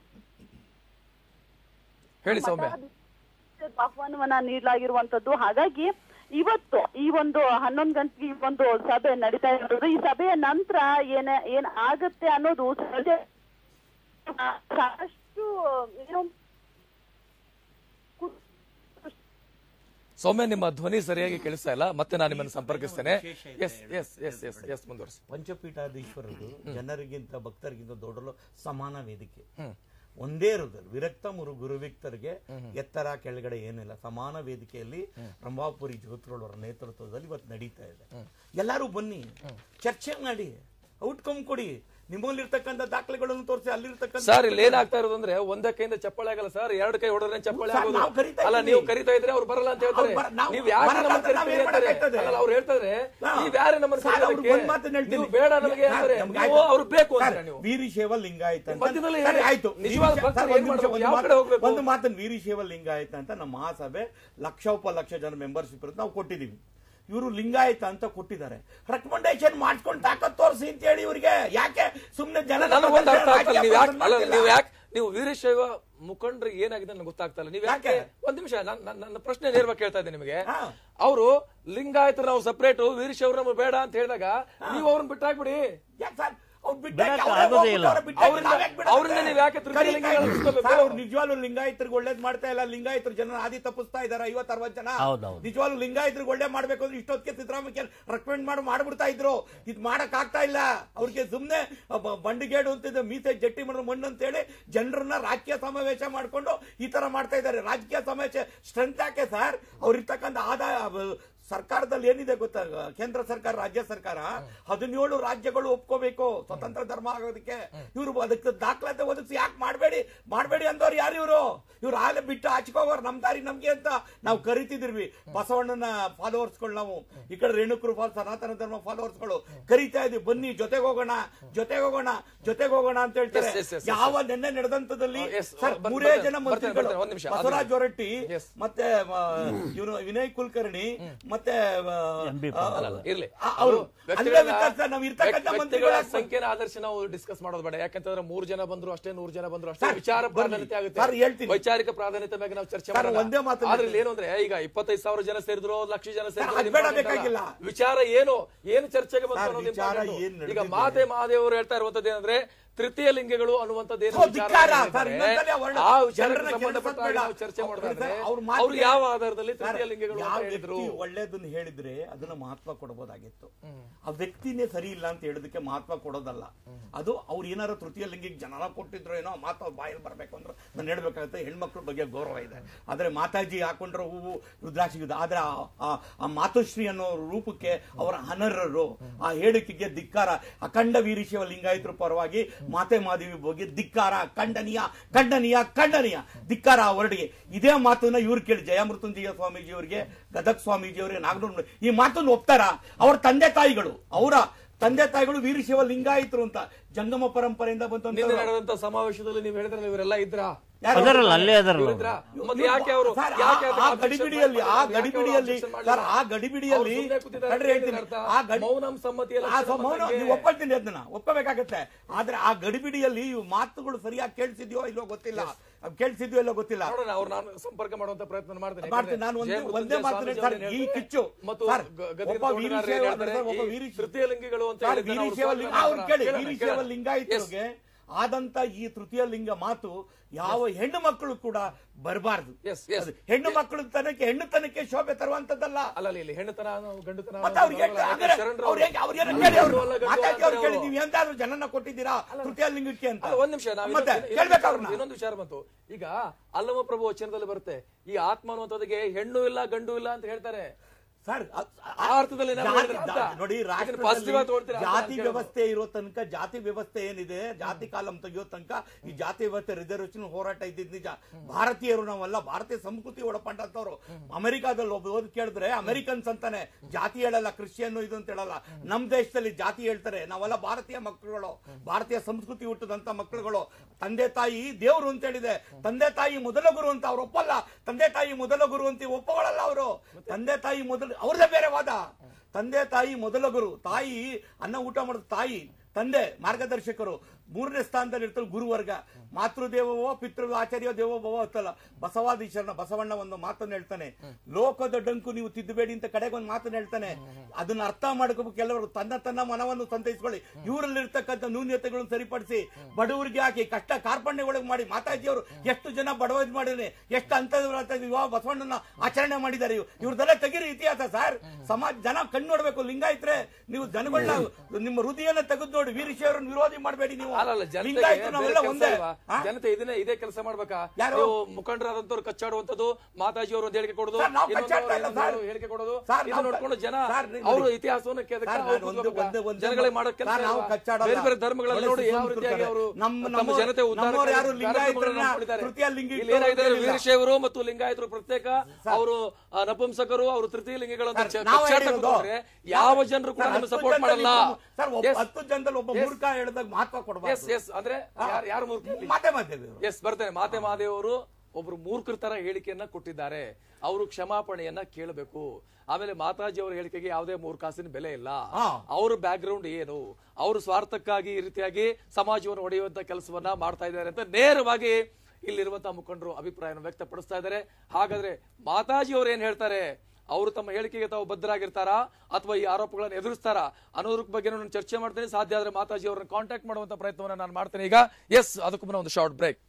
ಹೇಳಿ ಸೌಮ್ಯ ಮಠಾಧೀಶರಿಗೆ ಆಹ್ವಾನವನ್ನ ನೀಡಲಾಗಿರುವಂತದ್ದು ಹಾಗಾಗಿ ಇವತ್ತು ಈ ಒಂದು ಹನ್ನೊಂದು ಗಂಟೆಗೆ ಈ ಒಂದು ಸಭೆ ನಡೀತಾ ಇರೋದು ಈ ಸಭೆಯ ನಂತರ ಏನ ಏನ್ ಆಗತ್ತೆ ಅನ್ನೋದು ಸದ್ಯ ಸಾಕಷ್ಟು ಏನು ಕು- ಸೌಮ್ಯ ನಿಮ್ಮ ಧ್ವನಿ ಸರಿಯಾಗಿ ಕೇಳಿಸ್ತಾ ಇಲ್ಲ ಮತ್ತೆ ನಾನು ನಿಮ್ಮನ್ನು ಸಂಪರ್ಕಿಸ್ತೇನೆ yes yes yes yes yes ಮುಂದುವರಿಸಿ ಪಂಚಪೀಠಾಧೀಶ್ವರರು ಜನರಿಗಿಂತ ಭಕ್ತರಿಗಿಂತ ದೊಡ್ಡಲು ಸಮಾನ ವೇದಿಕೆ ಒಂದೇ ಇರೋದು ವಿರಕ್ತ ಮುರು ಗುರುವಿಕ್ತರಿಗೆ ಎತ್ತರ ಕೆಳಗಡೆ ಏನಿಲ್ಲ ಸಮಾನ ವೇದಿಕೆಯಲ್ಲಿ ರಂಭಾಪುರಿ ಜ್ಯೋತಿಗಳವರ ನೇತೃತ್ವದಲ್ಲಿ ಇವತ್ತು ನಡೀತಾ ಇದೆ ಎಲ್ಲರೂ ಬನ್ನಿ ಚರ್ಚೆ ಮಾಡಿ ಔಟ್ಕಮ್ ಕೊಡಿ ನಿಮ್ಮಲ್ಲಿರ್ತಕ್ಕಂಥ ದಾಖಲೆಗಳನ್ನು ತೋರಿಸಿ ಅಲ್ಲಿರ್ತಕ್ಕಂಥ ಸರ್ ಇಲ್ಲಿ ಏನಾಗ್ತಾ ಇರೋದು ಅಂದ್ರೆ ಒಂದೇ ಕೈಯಿಂದ ಚಪ್ಪಾಳೆ ಆಗಲ್ಲ ಸರ್ ಎರಡು ಕೈ ಹೊಡೆದ್ರೆ ಚಪ್ಪಾಳೆ ಸರ್, ಆಗೋದು ನಾವು ಕರಿತಾ ಅಲ್ಲ ಇದ್ದೀವಿ. ನೀವು ಕರಿತಾ ಇದ್ರೆ ಅವ್ರು ಬರಲ್ಲ ಅಂತ ಹೇಳ್ತಾರೆ ಅವ್ರು ಬರ- ನಾವು ನೀವು ಯಾಕೆ ಬರಲ್ಲ ನಮ್ಮನ್ನ ಅಂತ ನಾವ್ ಕರಿತೀರಿ ಏನ್ ಅಂತಾರೆ ಮಾಡಕ್ಕಾಗ್ತದೆ? ಅಲ್ಲ ಅವ್ರು ಹೇಳ್ತಾರೆ ಹಾ. ನೀವ್ ಯಾರೇ ನಮ್ಮನ್ನ ಸರ್, ಅವ್ರಿಗೆ ಕರೆಯೋದಕ್ಕೆ? ಒಂದ್ ಮಾತನ್ನ ಹೇಳ್ತೀನಿ. ನೀವು ಬೇಡ ನಮಗೆ ಸರ್, ಅಂದ್ರೆ ನಮ್ಗೆ ನೀವು ಆಯ್ತು. ಅವ್ರು ಬೇಕು ಸರ್, ಅಂದ್ರೆ ನೀವು ವೀರಶೈವ ಲಿಂಗಾಯತ ಅಂತ ಮಧ್ಯದಲ್ಲಿ ಸರಿ, ಹೇಳಿ. ಆಯ್ತು ನಿಜವಾದ ವೀರಶೈವ- ಭಕ್ತರು ಸರ್, ಒಂದ್ ಏನ್ ನಿಮಿಷ, ಮಾಡ್ಬೇಕು? ಒಂದು ಯಾವ ಮಾತು- ಕಡೆ ಹೋಗ್ಬೇಕು? ಒಂದು ಮಾತನ್ನು ವೀರಶೈವ ಲಿಂಗಾಯತ ಅಂತ ನಮ್ಮ ಮಹಾಸಭೆ ಲಕ್ಷೋಪ ಲಕ್ಷ ಜನ ಮೆಂಬರ್ಶಿಪ್ ಇರುತ್ತೆ ನಾವು ಕೊಟ್ಟಿದೀವಿ ಇವರು ಲಿಂಗಾಯತ ಅಂತ ಕೊಟ್ಟಿದ್ದಾರೆ ರೆಕಮೆಂಡೇಶನ್ ಮಾಡ್ಕೊಂಡು ತಾಕತ್ ತೋರಿಸಿ ಅಂತ ಹೇಳಿ ಇವರಿಗೆ ಯಾಕೆ ಸುಮ್ನೆ ಜನ ನನಗೊಂದು ಅರ್ಥ ಆಗ್ತಲ್ಲ ನೀವು ಯಾಕೆ ಅಲ್ಲ ನೀವು ಯಾಕೆ ನೀವು ವೀರಶೈವ ಮುಖಂಡ್ರಿಗೆ ಏನಾಗಿದೆ ನನಗೆ ಗೊತ್ತಾಗ್ತಾ ಇಲ್ಲ ನೀವು ಯಾಕೆ ಯಾಕೆ? ಒಂದ್ ನಿಮಿಷ ನಾನ್- ನಾನ್- ನನ್ನ ಪ್ರಶ್ನೆ ನೇರವಾಗಿ ಕೇಳ್ತಾ ಇದ್ದೀನಿ ನಿಮಗೆ ಹಾ. ಅವರು ಲಿಂಗಾಯತರು ನಾವು ಸಪರೇಟ್ ವೀರಶೈವರು ನಮಗೆ ಬೇಡ ಅಂತ ಹೇಳಿದಾಗ ನೀವು ಅವ್ರನ್ನ ಬಿಟ್ಟಾಕ್ಬಿಡಿ ಯಾಕೆ ಸರ್ ಅವ್ರು ಬಿಡಕ್ಕೆ ಆಗೋದೇ ಇಲ್ಲ. ಅವ್ರಿಂದ- ಅವ್ರಿಂದ ನೀವು ಯಾಕೆ ತೃತೀಯ ಲಿಂಗಿಗಳನ್ನ ಬಿಡಿಸ್ಕೋಬೇಕು? ಅವ್ರು ನಿಜವಾಗ್ಲೂ ಲಿಂಗಾಯತರಿಗೆ ಒಳ್ಳೇದ್ ಮಾಡ್ತಾ ಇಲ್ಲ ಲಿಂಗಾಯತರು ಜನ ಹಾದಿ ತಪ್ಪಿಸ್ತಾ ಇದಾರೆ ಐವತ್ ಅರವತ್ ಜನ ಹೌದೌದು. ನಿಜವಾಗ್ಲೂ ಲಿಂಗಾಯತರಿಗೆ ಒಳ್ಳೆ ಮಾಡ್ಬೇಕು ಅಂದ್ರೆ ಇಷ್ಟೊತ್ತಿಗೆ ಸಿದ್ದರಾಮಯ್ಯ ರೆಕಮೆಂಡ್ ಮಾಡಿ ಮಾಡ್ಬಿಡ್ತಾ ಇದ್ರು ಇದ್ ಮಾಡಕ್ ಆಗ್ತಾ ಇಲ್ಲ ಅವ್ರಿಗೆ ಸುಮ್ನೆ ಬ- ಬಂಡಿಗೇಡು ಅಂತಿದ್ದ ಮೀಸೆ ಜಟ್ಟಿ ಮಾಡೋ ಮಣ್ಣು ಅಂತ ಹೇಳಿ ಜನರನ್ನ ರಾಜಕೀಯ ಸಮಾವೇಶ ಮಾಡ್ಕೊಂಡು ಈ ತರ ಮಾಡ್ತಾ ಇದ್ದಾರೆ ರಾಜಕೀಯ ಸಮಾವೇಶ ಸ್ಟ್ರೆಂತ್ ಯಾಕೆ ಸರ್ ಅವ್ರಿರ್ತಕ್ಕಂಥ ಆದಾಯ ಬ- ಸರ್ಕಾರದಲ್ಲಿ ಏನಿದೆ ಗೊತ್ತಾ ಕೇಂದ್ರ ಸರ್ಕಾರ ರಾಜ್ಯ ಸರ್ಕಾರ ಹದಿನೇಳು ರಾಜ್ಯಗಳು ಒಪ್ಕೋಬೇಕು ಸ್ವತಂತ್ರ ಧರ್ಮ ಆಗೋದಕ್ಕೆ ಇವರು ಅದಕ್ಕೆ ದಾಖಲಾತಿ ಒದಗಿಸಿ ಯಾಕೆ ಮಾಡಬೇಡಿ ಮಾಡಬೇಡಿ ಅಂದವ್ರು ಯಾರು ಇವರು ಇವ್ರು ಆಲೆ ಬಿಟ್ಟು ಆಚ್ಕೋಗೋರು ನಮ್ ದಾರಿ ನಮ್ಗೆ ಅಂತ ನಾವು ಕರಿತಿದಿರ್ವಿ ಬಸವಣ್ಣನ ಫಾಲೋವರ್ಸ್ಗಳು ನಾವು ಈ ಕಡೆ ರೇಣುಕರು ಫಾಲ್ ಸನಾತನ ಧರ್ಮ ಫಾಲೋವರ್ಸ್ಗಳು ಕರಿತಾ ಇದೀವಿ ಬನ್ನಿ ಜೊತೆಗೆ ಹೋಗೋಣ ಜೊತೆಗೆ ಹೋಗೋಣ ಜೊತೆಗೆ ಹೋಗೋಣ ಅಂತ ಹೇಳ್ತಾರೆ Yes, yes, yes, yes, ಯಾವ ನಿನ್ನೆ ನಡೆದಂತದಲ್ಲಿ Oh, yes. ಸರ್ ಬರ್- ಮೂರೇ ಬರ್ತೇನೆ, ಜನ ಬರ್ತೇನೆ, ಮಂತ್ರಿಗಳು ಬರ್ತೇನೆ, ಒಂದ್ ನಿಮಿಷ. ಬಸವರಾಜ್ ಹೊರಟ್ಟಿ Yes. ಮತ್ತೆ ಇವನು ವಿನಯ್ ಕುಲಕರ್ಣಿ ಮತ್ತೆ ಮತ್ತೆ ಆ, MB ಆ, ಅಲ್ಲ, ಅಲ್ಲ, ಇರ್ಲಿ ಆ, ಅವರು ಅದು ಅಲ್ಲೇ ವ್ಯಕ್ತಿಗಳನ್ನ- ವ್ಯತ್ಯಾಸ ನಾವು ಇರ್ತಕ್ಕಂಥ ವ್ಯಕ್ತಿಗಳ ಮಂತ್ರಿಗಳ ಸಂಖ್ಯೆನ ಆದರ್ಶ ನಾವು ಡಿಸ್ಕಸ್ ಮಾಡೋದು ಬೇಡ ಯಾಕಂತಂದ್ರೆ ಮೂರು ಜನ ಬಂದ್ರು ಅಷ್ಟೇ ನೂರು ಜನ ಬಂದ್ರು ಅಷ್ಟೇ ಸರ್, ವಿಚಾರ ಬರ್ಲಿ. ಪ್ರಾಧಾನ್ಯತೆ ಆಗುತ್ತೆ ಸರ್, ಹೇಳ್ತೀನಿ. ವೈಚಾರಿಕ ಪ್ರಾಧಾನ್ಯತೆ ಬಗ್ಗೆ ನಾವು ಚರ್ಚೆ ಸರ್, ಮಾಡೋಣ ಒಂದೇ ಮಾತನ್ನ ಆದ್ರೆ ಇಲ್ಲಿ ಏನು ಅಂದ್ರೆ ಈಗ ಇಪ್ಪತ್ತೈದು ಸಾವಿರ ಜನ ಸೇರಿದ್ರು ಲಕ್ಷ ಜನ ಸೇರಿದ್ರು ಅದು ಅದು ಬೇಡ important ಅಲ್ಲ. ಬೇಕಾಗಿಲ್ಲ. ವಿಚಾರ ಏನು ಏನು ಚರ್ಚೆಗೆ ಬಂತು ಸರ್, ಅನ್ನೋದು ವಿಚಾರ important. ಏನ್ ಈಗ ನಡೆದಿದೆ? ಮಾತೆ ಮಹಾದೇವರು ಹೇಳ್ತಾ ಇರುವಂತದ್ದು ಏನಂದ್ರೆ ತೃತೀಯ ಲಿಂಗಗಳು ಅನ್ನುವಂಥದ್ದು ಏನು ಓ, ವಿಚಾರ ಧಿಕ್ಕಾರ. ಹೇಳಿದ್ದಾರೆ, ಸರ್, ಇನ್ನೊಂದ್ಸಲ ಆ ವರ್ಣ- ಆ ವಿಚಾರಕ್ಕೆ ಜನರನ್ನ ಸಂಬಂಧಪಟ್ಟ ಹಾಗೆ ಕೆಡಿಸೋದು ನಾವು ಚರ್ಚೆ ಬೇಡ. ಮಾಡೋದಾದ್ರೆ ಸರ್, ಅವ್ರ ಮಾತಿಗೆ- ಅವ್ರು ಯಾವ ಆಧಾರದಲ್ಲಿ ಸರ್, ತೃತೀಯ ಲಿಂಗಗಳು ಯಾವ ಅಂತ ಹೇಳಿದ್ರು ವ್ಯಕ್ತಿ ಒಳ್ಳೇದನ್ನ ಹೇಳಿದ್ರೆ ಅದನ್ನ ಮಹತ್ವ ಕೊಡಬಹುದಾಗಿತ್ತು ಆ ವ್ಯಕ್ತಿನೇ ಸರಿ ಇಲ್ಲ ಅಂತ ಹೇಳೋದಕ್ಕೆ ಮಹತ್ವ ಕೊಡೋದಲ್ಲ ಅದು ಅವ್ರು ಏನಾರ ತೃತೀಯ ಲಿಂಗಿಗೆ ಜನರ ಕೊಟ್ಟಿದ್ರು ಏನೋ ಆ ಮಹತ್ವ ಬಾಯಲ್ಲಿ ಬರ್ಬೇಕು ಅಂದ್ರೆ ನಾನು ಹೇಳ್ಬೇಕಾಗುತ್ತೆ ಹೆಣ್ಮಕ್ಳ ಬಗ್ಗೆ ಗೌರವ ಇದೆ ಆದ್ರೆ ಮಾತಾಜಿ ಹಾಕೊಂಡ್ರೆ ಹೂವು ರುದ್ರಾಕ್ಷಿ ಇದೆ ಆದ್ರೆ ಆ- ಆ- ಆ ಮಾತುಶ್ರೀ ಅನ್ನೋ ರೂಪಕ್ಕೆ ಅವರ ಅನರ್ಹರು ಆ ಹೇಳಿಕೆಗೆ ಧಿಕ್ಕಾರ ಅಖಂಡ ವೀರಶೈವ ಲಿಂಗಾಯತರ ಪರವಾಗಿ ಮಾತೆ ಮಾದೇವಿ ಬಗ್ಗೆ ಧಿಕ್ಕಾರ ಖಂಡನೀಯ ಖಂಡನೀಯ ಖಂಡನೀಯ ಧಿಕ್ಕಾರ ಆ ವರ್ಡ್ಗೆ ಇದೇ ಮಾತನ್ನ ಇವ್ರು ಕೇಳಿ ಜಯಮೃತ್ಯುಂಜಯ ಸ್ವಾಮೀಜಿ ಅವರಿಗೆ ಗದಗ್ ಸ್ವಾಮೀಜಿ ಅವರಿಗೆ ನಾಗನೂರ್ ಈ ಮಾತನ್ನು ಒಪ್ತಾರ ಅವ್ರ ತಂದೆ ತಾಯಿಗಳು ಅವರ ತಂದೆ ತಾಯಿಗಳು ವೀರಶೈವ ಲಿಂಗಾಯತರು ಅಂತ ಜಂಗಮ ಪರಂಪರೆಯಿಂದ ನಿನ್ನೆ ಬಂದಂತ ನಡೆದಂತ ಸಮಾವೇಶದಲ್ಲಿ ನೀವು ಹೇಳಿದ್ರಲ್ಲ ಇವರೆಲ್ಲ ಇದ್ರಾ ಅದರಲ್ಲ ಅಲ್ಲೇ ಅದರಲ್ಲ ಇವ್ರಿದ್ರಾ? ಮತ್ತೆ ಯಾಕೆ ಅವರು ಸರ್, ಯಾಕೆ ಆ- ಅದಕ್ಕೆ ಆ objection ಗಡಿಬಿಡಿಯಲ್ಲಿ ಆ ಮಾಡ್ಲಿಲ್ಲ? ಯಾಕೆ ಅವ್ರು ಗಡಿಬಿಡಿಯಲ್ಲಿ objection ಸರ್ ಮಾಡ್ಲಿಲ್ಲ? ಆ ಗಡಿಬಿಡಿಯಲ್ಲಿ ಅವ್ರು ಸುಮ್ನೆ ಕೂತಿದ್ದಾರೆ ಕಡ್ರಿ ಅಂತ ಹೇಳ್ತೀನಿ ಅರ್ಥ. ಆ ಗಡಿ ಮೌನಂ ಸಮ್ಮತಿಯ ಆ ಲಕ್ಷಣ ಸ- ಮೌನ ಬಗ್ಗೆ. ನೀವು ಒಪ್ಕೊಳ್ತೀನಿ ಅದನ್ನ ಒಪ್ಪಬೇಕಾಗತ್ತೆ ಆದ್ರೆ ಆ ಗಡಿಬಿಡಿಯಲ್ಲಿ ಇವು ಮಾತುಗಳು ಸರಿಯಾಗಿ ಕೇಳಿಸಿದ್ಯೋ ಇಲ್ಲೋ ಗೊತ್ತಿಲ್ಲ ಅವ್ ಕೇಳಿಸಿದ್ಯೋ ಇಲ್ಲೋ ಗೊತ್ತಿಲ್ಲ ನೋಡೋಣ ಅವ್ರು ನಾನು ಸಂಪರ್ಕ ಮಾಡುವಂತ ಪ್ರಯತ್ನ ಮಾಡ್ತೇನೆ ಮಾಡ್ತೀನಿ. ನಾನು ಒಂದೇ- ಜಯಮೃತ್ಯುಂಜಯ ಒಂದೇ ಮಾತು ಸ್ವಾಮೀಜಿ ಸರ್, ಅವ್ರು ಈ ಹೇಳ್ತಾರೆ. ಕಿಚ್ಚು. ಮತ್ತು ಸರ್, ಗ- ಗದಗಿನ ಒಬ್ಬ ತೋಟಗಾರರು ವೀರಶೈವ ಹೇಳ್ತಾರೆ, ಸರ್, ಒಬ್ಬ ಈ ವೀರಶೈವ- ತೃತೀಯ ಲಿಂಗಿಗಳು ಅಂತ ಸರ್, ಹೇಳಿದ್ದನ್ನ ಅವ್ರು ವೀರಶೈವ ಸ್ವಾಗತ ಲಿಂಗ ಅವ್ರು ಮಾಡ್ತಾರೆ. ಕೇಳಿ ಕೇಳೋಣ, ವೀರಶೈವ ಕೇಳೋಣ. ಲಿಂಗಾಯತರಿಗೆ ಆದಂತ ಈ ತೃತೀಯ ಲಿಂಗ ಮಾತು ಯಾವ ಹೆಣ್ಣು ಮಕ್ಕಳು ಕೂಡ ಬರಬಾರ್ದು Yes, yes. ಹೆಣ್ಣು ಮಕ್ಕಳು ತನಕ್ಕೆ ಹೆಣ್ಣು ತನಕ್ಕೆ ಶೋಭೆ ತರುವಂತದ್ದಲ್ಲ ಅಲ್ಲ ಅಲ್ಲಿ ಇಲ್ಲಿ ಹೆಣ್ಣುತನ ಅನ್ನೋ- ಗಂಡುತನ ಮತ್ತೆ ಅನ್ನೋ ಅವ್ರಿಗೆ ಬರಲ್ಲ. ಹಾಗಾದ್ರೆ ಶರಣರು ಅವ್ರು ಹೇಗೆ- ಅವ್ರು ಏನೋ ಕೇಳಿ ಅವ್ರು ಗಂಡು ಅಲ್ಲ, ಗಂಡು ಮಾತಾಡಿ ಅವ್ರು ಅಂತಾರೆ ಕೇಳಿ ಅವರು. ನೀವು ಎಂತಾದ್ರು ಜನನ ಕೊಟ್ಟಿದ್ದೀರಾ ತೃತೀಯ ಲಿಂಗಕ್ಕೆ ಅಂತ ಅಲ್ಲ, ಒಂದ್ ನಿಮಿಷ ನಾವು ಮತ್ತೆ ಇನ್ನೊಂದು- ಕೇಳ್ಬೇಕು ಇನ್ನೊಂದು ಅವ್ರನ್ನ ಇನ್ನೊಂದು ವಿಚಾರ ಬಂತು ಈಗ ಅಲ್ಲಮ ಪ್ರಭು ವಚನದಲ್ಲಿ ಬರುತ್ತೆ ಈ ಆತ್ಮ ಅನ್ನುವಂಥದ್ದಿಗೆ ಹೆಣ್ಣು ಇಲ್ಲ ಗಂಡು ಇಲ್ಲ ಅಂತ ಹೇಳ್ತಾರೆ ಸರ್ ಅ- ಆ ಅರ್ಥದಲ್ಲಿ ನಾವು ಜಾತಿ- ಹೇಳಿದ್ರೆ ಅರ್ಥ. ಜಾ- ನೋಡಿ ಇದನ್ನ ರಾಷ್ಟ್ರದಲ್ಲಿ positive ಆಗಿ ತಗೊಳ್ತೀರಾ ಅಂತ ಜಾತಿ ನಾನು ಕೇಳೋದು. ವ್ಯವಸ್ಥೆ ಇರೋ ತನಕ ಜಾತಿ ವ್ಯವಸ್ಥೆ ಏನಿದೆ ಜಾತಿ ಕಾಲಂ ತೆಗಿಯೋ ತನಕ ಈ ಜಾತಿ ವ್ಯವಸ್ಥೆ ರಿಸರ್ವೇಶನ್ ಹೋರಾಟ ಇದ್ದಿದ್ ನಿಜ ಭಾರತೀಯರು ನಾವಲ್ಲ ಭಾರತೀಯ ಸಂಸ್ಕೃತಿ ಒಳಪಟ್ಟಂತವ್ರು ಅಮೆರಿಕಾದಲ್ಲಿ ಒಬ್ಬ ಓದ್ ಕೇಳಿದ್ರೆ ಅಮೆರಿಕನ್ಸ್ ಅಂತಾನೆ ಜಾತಿ ಹೇಳಲ್ಲ ಕ್ರಿಶ್ಚಿಯನ್ ಇದು ಅಂತ ಹೇಳಲ್ಲ ನಮ್ ದೇಶದಲ್ಲಿ ಜಾತಿ ಹೇಳ್ತಾರೆ ನಾವೆಲ್ಲ ಭಾರತೀಯ ಮಕ್ಕಳುಗಳು ಭಾರತೀಯ ಸಂಸ್ಕೃತಿ ಹುಟ್ಟದಂತ ಮಕ್ಕಳುಗಳು ತಂದೆ ತಾಯಿ ದೇವರು ಅಂತ ಹೇಳಿದೆ ತಂದೆ ತಾಯಿ ಮೊದಲ ಗುರು ಅಂತ ಅವ್ರು ಒಪ್ಪಲ್ಲ ತಂದೆ ತಾಯಿ ಮೊದಲ ಗುರು ಅಂತ ಒಪ್ಪಗಳಲ್ಲ ಅವರು ತಂದೆ ತಾಯಿ ಮೊದಲು ಅವ್ರದೇ ಬೇರೆ ವಾದ ತಂದೆ ತಾಯಿ ಮೊದಲ ಗುರು ತಾಯಿ ಅನ್ನ ಊಟ ಮಾಡೋದು ತಾಯಿ ತಂದೆ ಮಾರ್ಗದರ್ಶಕರು ಮೂರನೇ ಸ್ಥಾನದಲ್ಲಿ ಇರ್ತಾರೆ ಗುರುವರ್ಗ ಮಾತೃದೇವೋ ಪಿತೃ ಆಚಾರ್ಯ ದೇವೋ ಭವ ಅಂತಲ್ಲ ಬಸವಾದೀಶರನ ಬಸವಣ್ಣ ಒಂದು ಮಾತನ್ನು ಹೇಳ್ತಾನೆ ಲೋಕದ ಡಂಕು ನೀವು ತಿದ್ದಬೇಡಿ ಅಂತ ಕಡೆಗೆ ಒಂದು ಮಾತನ್ನು ಹೇಳ್ತಾನೆ ಅದನ್ನ ಅರ್ಥ ಮಾಡ್ಕೋಬೇಕು ಕೆಲವರು ತನ್ನ ತನ್ನ ಮನವನ್ನು ಸಂತೈಸ್ಕೊಳ್ಳಿ ಇವರಲ್ಲಿರ್ತಕ್ಕಂಥ ನ್ಯೂನ್ಯತೆಗಳನ್ನು ಸರಿಪಡಿಸಿ ಬಡವರಿಗೆ ಹಾಕಿ ಕಷ್ಟ ಕಾರ್ಪಣ್ಯಗಳಿಗೆ ಮಾಡಿ ಮಾತಾಜಿಯವರು ಎಷ್ಟು ಜನ ಬಡವ ಇದ್ ಮಾಡಿದ್ರೆ ಎಷ್ಟು ಹಂತದ ವಿವಾಹ ಬಸವಣ್ಣನ ಆಚರಣೆ ಮಾಡಿದ್ದಾರೆ ಇವ್ರು ಇವ್ರದೆಲ್ಲ ತೆಗೀರಿ ಇತಿಹಾಸ ಸರ್ ಸಮಾಜ ಜನ ಕಣ್ಣು ನೋಡ್ಬೇಕು ಲಿಂಗಾಯತ್ರೆ ನೀವು ಜನಗಳನ್ನ ನಿಮ್ಮ ಹೃದಯನ ತೆಗೆದು ನೋಡಿ ವೀರಶೈವರನ್ನ ವಿರೋಧಿ ಮಾಡಬೇಡಿ ನೀವು ಅಲ್ಲಲ್ಲ ಜನತೆಗೆ ಲಿಂಗಾಯತ ಬೇರೆ ನಾವೆಲ್ಲ ಕೆಲ್ಸ ಒಂದೇ ಇಲ್ವಾ? ಹಾ? ಜನತೆ ಇದನ್ನೇ ಇದೇ ಕೆಲಸ ಮಾಡ್ಬೇಕಾ ಯಾರು? ನೀವು ಮುಖಂಡರಾದಂತವ್ರು ಕಚ್ಚಾಡುವಂತದ್ದು ಮಾತಾಜಿ ಅವರು ಒಂದು ಹೇಳಿಕೆ ಕೊಡೋದು ಸರ್, ನಾವು ಇನ್ನೊಂದು ಕಚ್ಚಾಡ್ತಾ ಇಲ್ಲ, ಇನ್ನೊಂದು ಸರ್. ಹೇಳಿಕೆ ಕೊಡೋದು ಸರ್, ಇದು ನಾವು ನೋಡ್ಕೊಂಡು ಜನ ಸರ್, ನೋಡಿ. ಅವರು ಇತಿಹಾಸವನ್ನು ಕೆದಕ ಸರ್, ಅವ್ರು ನಾನು ಒಂದು- ಕೂತ್ಕೋಬೇಕಾ? ಒಂದು- ಒಂದು- ಜನಗಳಿಗೆ ಮಾಡೋ ಕೆಲಸ ಸರ್, ನಾವು ಕಚ್ಚಾಡಲ್ಲ. ಬೇರೆ ಬೇರೆ ಧರ್ಮಗಳಲ್ಲಿ ನೋಡಿ ಯಾವ ಒಳ್ಳೆ ರೀತಿಯಾಗಿ ಅವರು ನಮ್ಮ- ತಮ್ಮ ನಮ್ಮ- ಜನತೆ ಉದ್ಧಾರ ನಮ್ಮವ್ರು ಯಾರು ಕಾರ್ಯಕ್ರಮಗಳನ್ನು ಲಿಂಗಾಯತರನ್ನ ನಂಬ್ಕೊಂಡಿದ್ದಾರೆ. ತೃತೀಯ ಲಿಂಗಿ ಇಲ್ಲಿ ಏನಾಗಿದೆ ಇಟ್ಟವರು ವೀರಶೈವರು ಮತ್ತು ಲಿಂಗಾಯತರು ಪ್ರತ್ಯೇಕ ಅವರು ಆ, ನಪುಂಸಕರು ಅವರು ತೃತೀಯ ಲಿಂಗಿಗಳು ಅಂತ ಸರ್, ಚ- ನಾವು ಕಚ್ಚಾಡ್ತಾ ಹೇಳಿರೋದು. ಕೂತ್ಕೊಂಡ್ರೆ ಯಾವ ಜನರು ಕೂಡ ಸರ್, ನಿಮ್ಗೆ ಹತ್ತು ಸಪೋರ್ಟ್ ಜನದಲ್ಲಿ ಮಾಡಲ್ಲ ಒಬ್ಬ- ಸರ್ ಒಬ್ಬ Yes. ಹತ್ತು ಜನದಲ್ಲಿ ಒಬ್ಬ Yes. ಮೂರ್ಖ ಹೇಳಿದಾಗ ಮಹತ್ವ ಎಸ್ ಕೊಡಬಾರ್ದು ಎಸ್ ಅಂದ್ರೆ ಯಾರು ಯಾರು ಮೂರ್ಖ ಮಾತೆ ಮಾತೇವಿ ಎಸ್ ಬರ್ತೇನೆ ಮಾತೆ ಮಾದೇವರು ಒಬ್ರು ಮೂರ್ಖರ ತರ ಹೇಳಿಕೆಯನ್ನ ಕೊಟ್ಟಿದ್ದಾರೆ ಅವರು ಕ್ಷಮಾಪಣೆಯನ್ನ ಕೇಳಬೇಕು ಆಮೇಲೆ ಮಾತಾಜಿ ಅವರ ಹೇಳಿಕೆಗೆ ಯಾವುದೇ ಮೂರ್ಖಾಸಿನ ಬೆಲೆ ಇಲ್ಲ ಹಾ. ಅವ್ರ ಬ್ಯಾಕ್ ಗ್ರೌಂಡ್ ಏನು ಅವರು ಸ್ವಾರ್ಥಕ್ಕಾಗಿ ಈ ರೀತಿಯಾಗಿ ಸಮಾಜವನ್ನು ಒಡೆಯುವಂತ ಕೆಲಸವನ್ನ ಮಾಡ್ತಾ ಇದ್ದಾರೆ ಅಂತ ನೇರವಾಗಿ ಇಲ್ಲಿರುವಂತಹ ಮುಖಂಡರು ಅಭಿಪ್ರಾಯವನ್ನು ವ್ಯಕ್ತಪಡಿಸ್ತಾ ಇದ್ದಾರೆ ಹಾಗಾದ್ರೆ ಮಾತಾಜಿ ಅವರು ಏನ್ ಹೇಳ್ತಾರೆ ಅವರು ತಮ್ಮ ಹೇಳಿಕೆಗೆ ತಾವು ಬದ್ಧರಾಗಿರ್ತಾರಾ ಅಥವಾ ಈ ಆರೋಪಗಳನ್ನು ಎದುರಿಸ್ತಾರಾ ಅನ್ನೋದ್ರ ಬಗ್ಗೆ ನಾನು ಚರ್ಚೆ ಮಾಡ್ತೇನೆ ಸಾಧ್ಯ ಆದ್ರೆ ಮಾತಾಜಿ ಅವರನ್ನ ಕಾಂಟ್ಯಾಕ್ಟ್ ಮಾಡುವಂತ ಪ್ರಯತ್ನವನ್ನ ನಾನು ಮಾಡ್ತೇನೆ ಈಗ ಎಸ್ ಅದಕ್ಕೂ ಮುನ್ನ ಒಂದು ಶಾರ್ಟ್ ಬ್ರೇಕ್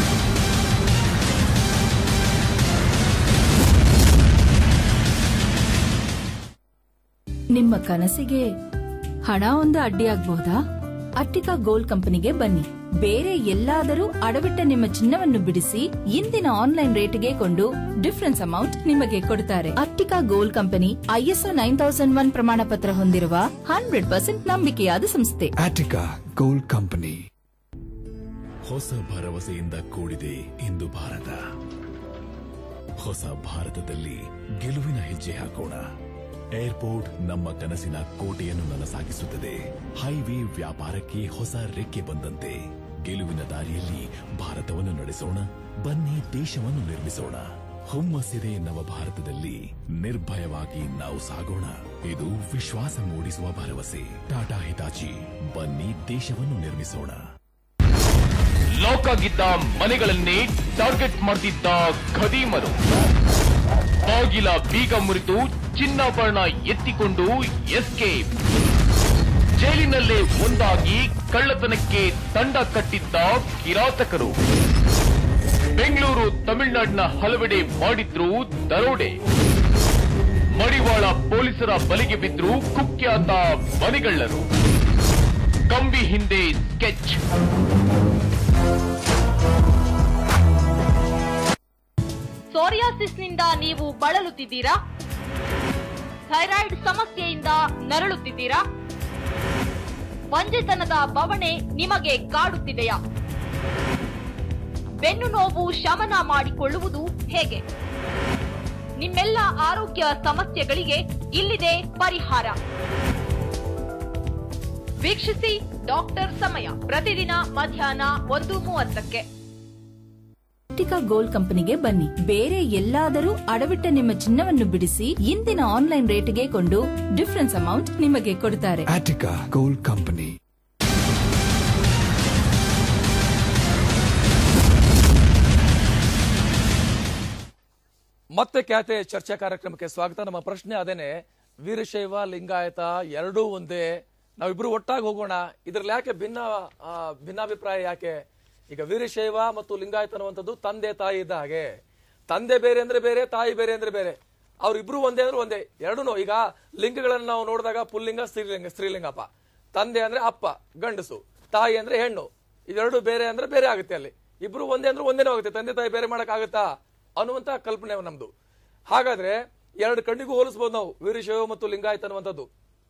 ನಿಮ್ಮ ಕನಸಿಗೆ ಹಣ ಒಂದು ಅಡ್ಡಿಯಾಗಬಹುದಾ ಅಟ್ಟಿಕಾ ಗೋಲ್ಡ್ ಕಂಪನಿಗೆ ಬನ್ನಿ ಬೇರೆ ಎಲ್ಲಾದರೂ ಅಡವಿಟ್ಟ ನಿಮ್ಮ ಚಿನ್ನವನ್ನು ಬಿಡಿಸಿ ಇಂದಿನ ಆನ್ಲೈನ್ ರೇಟ್ಗೆ ಕೊಂಡು ಡಿಫರೆನ್ಸ್ ಅಮೌಂಟ್ ನಿಮಗೆ ಕೊಡುತ್ತಾರೆ Attica gold company ISO nine thousand one ಪ್ರಮಾಣ ಪತ್ರ ಹೊಂದಿರುವ ಹಂಡ್ರೆಡ್ ಪರ್ಸೆಂಟ್ ನಂಬಿಕೆಯಾದ ಸಂಸ್ಥೆ Attica Gold Company. ಹೊಸ ಭರವಸೆಯಿಂದ ಕೂಡಿದೆ ಇಂದು ಭಾರತ ಹೊಸ ಭಾರತದಲ್ಲಿ ಗೆಲುವಿನ ಹೆಜ್ಜೆ ಹಾಕೋಣ ಏರ್ಪೋರ್ಟ್ ನಮ್ಮ ಕನಸಿನ ಕೋಟೆಯನ್ನು ನನಸಾಗಿಸುತ್ತದೆ ಹೈವೇ ವ್ಯಾಪಾರಕ್ಕೆ ಹೊಸ ರೆಕ್ಕೆ ಬಂದಂತೆ ಗೆಲುವಿನ ದಾರಿಯಲ್ಲಿ ಭಾರತವನ್ನು ನಡೆಸೋಣ ಬನ್ನಿ ದೇಶವನ್ನು ನಿರ್ಮಿಸೋಣ ಹುಮ್ಮಸ್ಸಿದೆ ನವಭಾರತದಲ್ಲಿ ನಿರ್ಭಯವಾಗಿ ನಾವು ಸಾಗೋಣ ಇದು ವಿಶ್ವಾಸ ಮೂಡಿಸುವ ಭರವಸೆ ಟಾಟಾ ಹಿತಾಚಿ ಬನ್ನಿ ದೇಶವನ್ನು ನಿರ್ಮಿಸೋಣ ಲಾಕಾಗಿದ್ದ ಮನೆಗಳನ್ನೇ ಟಾರ್ಗೆಟ್ ಮಾಡ್ತಿದ್ದ ಖದೀಮರು ಬಾಗಿಲ ಬೀಗ ಮುರಿದು ಚಿನ್ನಾಭರಣ ಎತ್ತಿಕೊಂಡು ಎಸ್ಕೇಪ್ ಜೈಲಿನಲ್ಲೇ ಒಂದಾಗಿ ಕಳ್ಳತನಕ್ಕೆ ತಂಡ ಕಟ್ಟಿದ್ದ ಕಿರಾತಕರು ಬೆಂಗಳೂರು ತಮಿಳುನಾಡಿನ ಹಲವೆಡೆ ಮಾಡಿದ್ರು ದರೋಡೆ ಮಡಿವಾಳ ಪೊಲೀಸರ ಬಲಿಗೆ ಬಿದ್ರು ಕುಖ್ಯಾತ ಮನೆಗಳ್ಳರು ಕಂಬಿ ಹಿಂದೆ ಸ್ಕೆಚ್ ಸೋರಿಯಾಸಿಸ್ನಿಂದ ನೀವು ಬಳಲುತ್ತಿದ್ದೀರಾ ಥೈರಾಯ್ಡ್ ಸಮಸ್ಯೆಯಿಂದ ನರಳುತ್ತಿದ್ದೀರಾ ಬಂಜೆತನದ ಬವಣೆ ನಿಮಗೆ ಕಾಡುತ್ತಿದೆಯಾ ಬೆನ್ನು ನೋವು ಶಮನ ಮಾಡಿಕೊಳ್ಳುವುದು ಹೇಗೆ ನಿಮ್ಮೆಲ್ಲ ಆರೋಗ್ಯ ಸಮಸ್ಯೆಗಳಿಗೆ ಇಲ್ಲಿದೆ ಪರಿಹಾರ ವೀಕ್ಷಿಸಿ ಡಾಕ್ಟರ್ ಸಮಯ ಪ್ರತಿದಿನ ಮಧ್ಯಾಹ್ನ ಒಂದು ಮೂವತ್ತಕ್ಕೆ ಆರ್ಟಿಕಾ ಗೋಲ್ಡ್ ಕಂಪನಿಗೆ ಬನ್ನಿ ಬೇರೆ ಎಲ್ಲಾದರೂ ಅಡವಿಟ್ಟ ನಿಮ್ಮ ಚಿನ್ನವನ್ನು ಬಿಡಿಸಿ ಇಂದಿನ ಆನ್ಲೈನ್ ರೇಟ್ಗೆ ಕೊಂಡು ಡಿಫರೆನ್ಸ್ ಅಮೌಂಟ್ ನಿಮಗೆ ಕೊಡುತ್ತಾರೆ Attica Gold Company. ಮತ್ತೆ ಖ್ಯಾತೆ ಚರ್ಚಾ ಕಾರ್ಯಕ್ರಮಕ್ಕೆ ಸ್ವಾಗತ ನಮ್ಮ ಪ್ರಶ್ನೆ ಅದೇನೆ ವೀರಶೈವ ಲಿಂಗಾಯತ ಎರಡೂ ಒಂದೇ ನಾವಿಬ್ರು ಒಟ್ಟಾಗಿ ಹೋಗೋಣ ಇದ್ರಲ್ಲಿ ಯಾಕೆ ಭಿನ್ನ ಆ, ಭಿನ್ನಾಭಿಪ್ರಾಯ ಯಾಕೆ ಈಗ ವೀರಶೈವ ಮತ್ತು ಲಿಂಗಾಯತ ಅನ್ನುವಂಥದ್ದು ತಂದೆ ತಾಯಿ ಇದ್ದ ಹಾಗೆ ತಂದೆ ಬೇರೆ ಅಂದ್ರೆ ಬೇರೆ ತಾಯಿ ಬೇರೆ ಅಂದ್ರೆ ಬೇರೆ ಅವ್ರಿಬ್ರು ಒಂದೇ ಅಂದ್ರೆ ಒಂದೇ ಎರಡೂ ಈಗ ಲಿಂಗಗಳನ್ನ ನಾವು ನೋಡಿದಾಗ ಪುಲ್ಲಿಂಗ ಸ್ತ್ರೀಲಿಂಗ ಸ್ತ್ರೀಲಿಂಗಪ್ಪ ತಂದೆ ಅಂದ್ರೆ ಅಪ್ಪ ಗಂಡಸು ತಾಯಿ ಅಂದ್ರೆ ಹೆಣ್ಣು ಇವೆರಡು ಬೇರೆ ಅಂದ್ರೆ ಬೇರೆ ಆಗುತ್ತೆ ಅಲ್ಲಿ ಇಬ್ರು ಒಂದೇ ಅಂದ್ರೆ ಒಂದೇನೂ ಆಗುತ್ತೆ ತಂದೆ ತಾಯಿ ಬೇರೆ ಮಾಡಕ್ ಆಗುತ್ತಾ ಅನ್ನುವಂತ ಕಲ್ಪನೆ ನಮ್ದು ಹಾಗಾದ್ರೆ ಎರಡು ಕಣ್ಣಿಗೂ ಹೋಲಿಸಬಹುದು ನಾವು ವೀರಶೈವ ಮತ್ತು ಲಿಂಗಾಯತ ಅನ್ನುವಂಥದ್ದು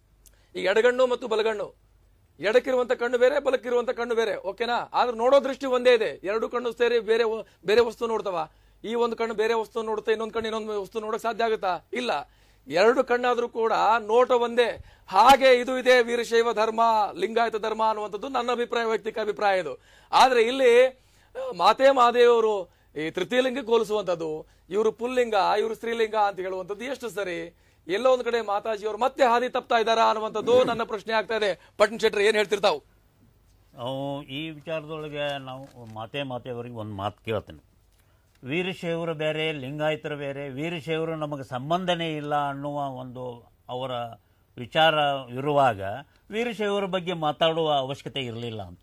ಈ ಎಡಗಣ್ಣು ಮತ್ತು ಬಲಗಣ್ಣು ಎಡಕ್ಕಿರುವಂತ ಕಣ್ಣು ಬೇರೆ ಬಲಕ್ಕಿರುವಂತ ಕಣ್ಣು ಬೇರೆ ಓಕೆನಾ ಆದ್ರೆ ನೋಡೋ ದೃಷ್ಟಿ ಒಂದೇ ಇದೆ ಎರಡು ಕಣ್ಣು ಸೇರಿ ಬೇರೆ ವ- ಬೇರೆ ವಸ್ತು ನೋಡ್ತವ ಈ ಒಂದು ಕಣ್ಣು ಬೇರೆ ವಸ್ತು ನೋಡುತ್ತೆ ಇನ್ನೊಂದು ಕಣ್ಣು ಇನ್ನೊಂದು ವಸ್ತು ನೋಡಕ್ ಸಾಧ್ಯ ಆಗುತ್ತಾ ಇಲ್ಲ ಎರಡು ಕಣ್ಣಾದ್ರೂ ಕೂಡ ನೋಟ ಒಂದೇ ಹಾಗೆ ಇದು ಇದೆ ವೀರಶೈವ ಧರ್ಮ ಲಿಂಗಾಯತ ಧರ್ಮ ಅನ್ನುವಂಥದ್ದು ನನ್ನ ಅಭಿಪ್ರಾಯ ವೈಯಕ್ತಿಕ ಅಭಿಪ್ರಾಯ ಇದು ಆದ್ರೆ ಇಲ್ಲಿ ಆ, ಮಾತೆ ಮಹಾದೇವರು ಈ ತೃತೀಯ ಲಿಂಗಕ್ಕೆ ಹೋಲಿಸುವಂಥದ್ದು ಇವರು ಪುಲ್ಲಿಂಗ ಇವರು ಸ್ತ್ರೀಲಿಂಗ ಅಂತ ಹೇಳುವಂಥದ್ದು ಎಷ್ಟು ಸರಿ ಎಲ್ಲೋ ಒಂದ್ ಕಡೆ ಮಾತಾಜಿಯವರು ಮತ್ತೆ ಹಾದಿ ತಪ್ತಾ ಇದ್ದಾರಾ ಅನ್ನುವಂಥದ್ದು ನನ್ನ ಪ್ರಶ್ನೆ ಆಗ್ತಾ ಇದೆ ಪಟ್ನ ಶೆಟ್ರಿ ಏನ್ ಹೇಳ್ತಿರ್ತಾವ್ ಅವು ಈ ವಿಚಾರದೊಳಗೆ ನಾವು ಮಾತೆ ಮಾತೆಯವರಿಗೆ ಒಂದು ಮಾತು ಕೇಳ್ತೇನೆ ವೀರಶೈವರು ಬೇರೆ ಲಿಂಗಾಯತರು ಬೇರೆ ವೀರಶೈವರು ನಮಗೆ ಸಂಬಂಧನೇ ಇಲ್ಲ ಅನ್ನುವ ಒಂದು ಅವರ ವಿಚಾರ ಇರುವಾಗ ವೀರಶೈವರ ಬಗ್ಗೆ ಮಾತಾಡುವ ಅವಶ್ಯಕತೆ ಇರಲಿಲ್ಲ ಅಂತ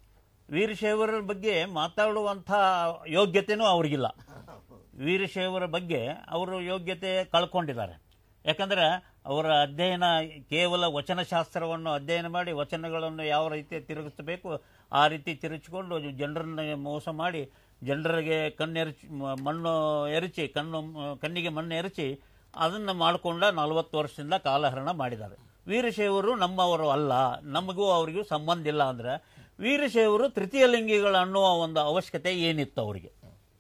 ವೀರಶೈವರ ಬಗ್ಗೆ ಮಾತಾಡುವಂಥ ಯೋಗ್ಯತೆನೂ ಅವ್ರಿಗಿಲ್ಲ ವೀರಶೈವರ ಬಗ್ಗೆ ಅವರು ಯೋಗ್ಯತೆ ಕಳ್ಕೊಂಡಿದ್ದಾರೆ ಯಾಕಂದ್ರೆ ಅವರ ಅಧ್ಯಯನ ಕೇವಲ ವಚನಶಾಸ್ತ್ರವನ್ನು ಅಧ್ಯಯನ ಮಾಡಿ ವಚನಗಳನ್ನು ಯಾವ ರೀತಿ ತಿರುಗಿಸಬೇಕು ಆ ರೀತಿ ತಿರುಚಿಕೊಂಡು ಜನರನ್ನ ಮೋಸ ಮಾಡಿ ಜನರಿಗೆ ಕಣ್ಣೆರಚಿ ಮ- ಮಣ್ಣು ಎರಚಿ ಕಣ್ಣು ಕಣ್ಣಿಗೆ ಮಣ್ಣು ಎರಚಿ ಅದನ್ನು ಮಾಡಿಕೊಂಡ ನಲವತ್ತು ವರ್ಷದಿಂದ ಕಾಲಹರಣ ಮಾಡಿದ್ದಾರೆ ವೀರಶೈವರು ನಮ್ಮವರು ಅಲ್ಲ ನಮಗೂ ಅವರಿಗೂ ಸಂಬಂಧ ಇಲ್ಲ ಅಂದ್ರೆ ವೀರಶೈವರು ತೃತೀಯ ಲಿಂಗಿಗಳು ಅನ್ನುವ ಒಂದು ಅವಶ್ಯಕತೆ ಏನಿತ್ತು ಅವರಿಗೆ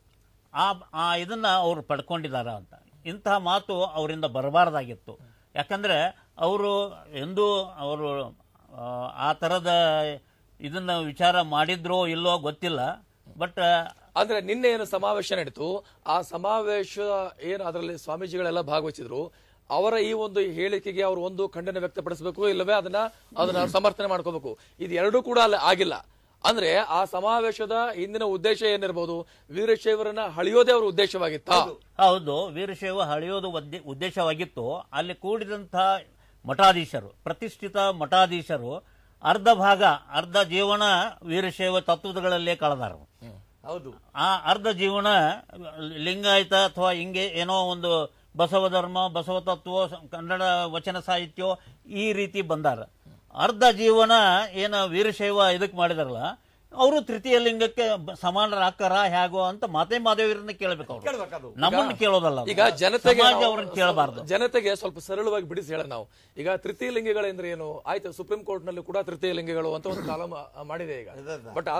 ಆ ಆ ಇದನ್ನ ಅವರು ಪಡ್ಕೊಂಡಿದ್ದಾರೆ ಅಂತ ಇಂತಹ ಮಾತು ಅವರಿಂದ ಬರಬಾರ್ದಾಗಿತ್ತು ಯಾಕಂದ್ರೆ ಅವರು ಎಂದೂ ಅವರು ಆ, ಆ ಥರದ ಇದನ್ನ ವಿಚಾರ ಮಾಡಿದ್ರೋ ಇಲ್ಲೋ ಗೊತ್ತಿಲ್ಲ ಬಟ್ ಅಂದ್ರೆ ನಿನ್ನೆ ಏನು ಸಮಾವೇಶ ನಡೀತು ಆ ಸಮಾವೇಶ ಏನು ಅದರಲ್ಲಿ ಸ್ವಾಮೀಜಿಗಳೆಲ್ಲ ಭಾಗವಹಿಸಿದ್ರು ಅವರ ಈ ಒಂದು ಹೇಳಿಕೆಗೆ ಅವರು ಒಂದು ಖಂಡನೆ ವ್ಯಕ್ತಪಡಿಸಬೇಕು ಇಲ್ಲವೇ ಅದನ್ನ ಅದನ್ನ ಸಮರ್ಥನೆ ಮಾಡ್ಕೋಬೇಕು ಇದು ಎರಡೂ ಕೂಡ ಅಲ್ಲಿ ಆಗಿಲ್ಲ ಅಂದ್ರೆ ಆ ಸಮಾವೇಶದ ಹಿಂದಿನ ಉದ್ದೇಶ ಏನಿರ್ಬೋದು ವೀರಶೈವರನ್ನ ಹಳಿಯೋದೇ ಅವರ ಉದ್ದೇಶವಾಗಿತ್ತ ಹೌದು ವೀರಶೈವ ಹಳೆಯೋದು ಉದ್ದೇ- ಉದ್ದೇಶವಾಗಿತ್ತು ಅಲ್ಲಿ ಕೂಡಿದಂಥ ಮಠಾಧೀಶರು ಪ್ರತಿಷ್ಠಿತ ಮಠಾಧೀಶರು ಅರ್ಧ ಭಾಗ ಅರ್ಧ ಜೀವನ ವೀರಶೈವ ತತ್ವಗಳಲ್ಲೇ ಕಳೆದಾರ ಹೌದು ಆ ಅರ್ಧ ಜೀವನ ಲಿಂಗಾಯತ ಅಥವಾ ಹಿಂಗೆ ಏನೋ ಒಂದು ಬಸವ ಧರ್ಮ ಬಸವ ತತ್ವ ಸ- ಕನ್ನಡ ವಚನ ಸಾಹಿತ್ಯ ಈ ರೀತಿ ಬಂದಾರ ಅರ್ಧ ಜೀವನ ಏನ ವೀರಶೈವ ಇದಕ್ಕೆ ಮಾಡಿದಾರಲ್ಲ ಅವರು ತೃತೀಯ ಲಿಂಗಕ್ಕೆ ಬ- ಸಮಾನರಾಕಾರ ಹೇಗೋ ಅಂತ ಮಾತೆ ಮಾದೇವರನ್ನ ಕೇಳಬೇಕು ಕೇಳ್ಬೇಕದು. ಅವರು ನಮ್ಮನ್ನು ಕೇಳೋದಲ್ಲ ಅದು. ಈಗ ಜನತೆಗೆ ಸಮಾಜ ನಾವು- ಅವ್ರನ್ನ ಕೇಳಬಾರ್ದು ಜನತೆಗೆ ಸ್ವಲ್ಪ ಸರಳವಾಗಿ ಬಿಡಿಸಿ ಹೇಳ ನಾವು ಈಗ ತೃತೀಯ ಲಿಂಗಿಗಳಂದ್ರೆ ಏನು ಆಯ್ತು ಸುಪ್ರೀಂ ಕೋರ್ಟ್ ನಲ್ಲಿ ಕೂಡ ತೃತೀಯ ಲಿಂಗಿಗಳು ಅಂತ ಒಂದು ಕಾಲಂ ಮಾಡಿದೆ ಈಗ ಬಟ್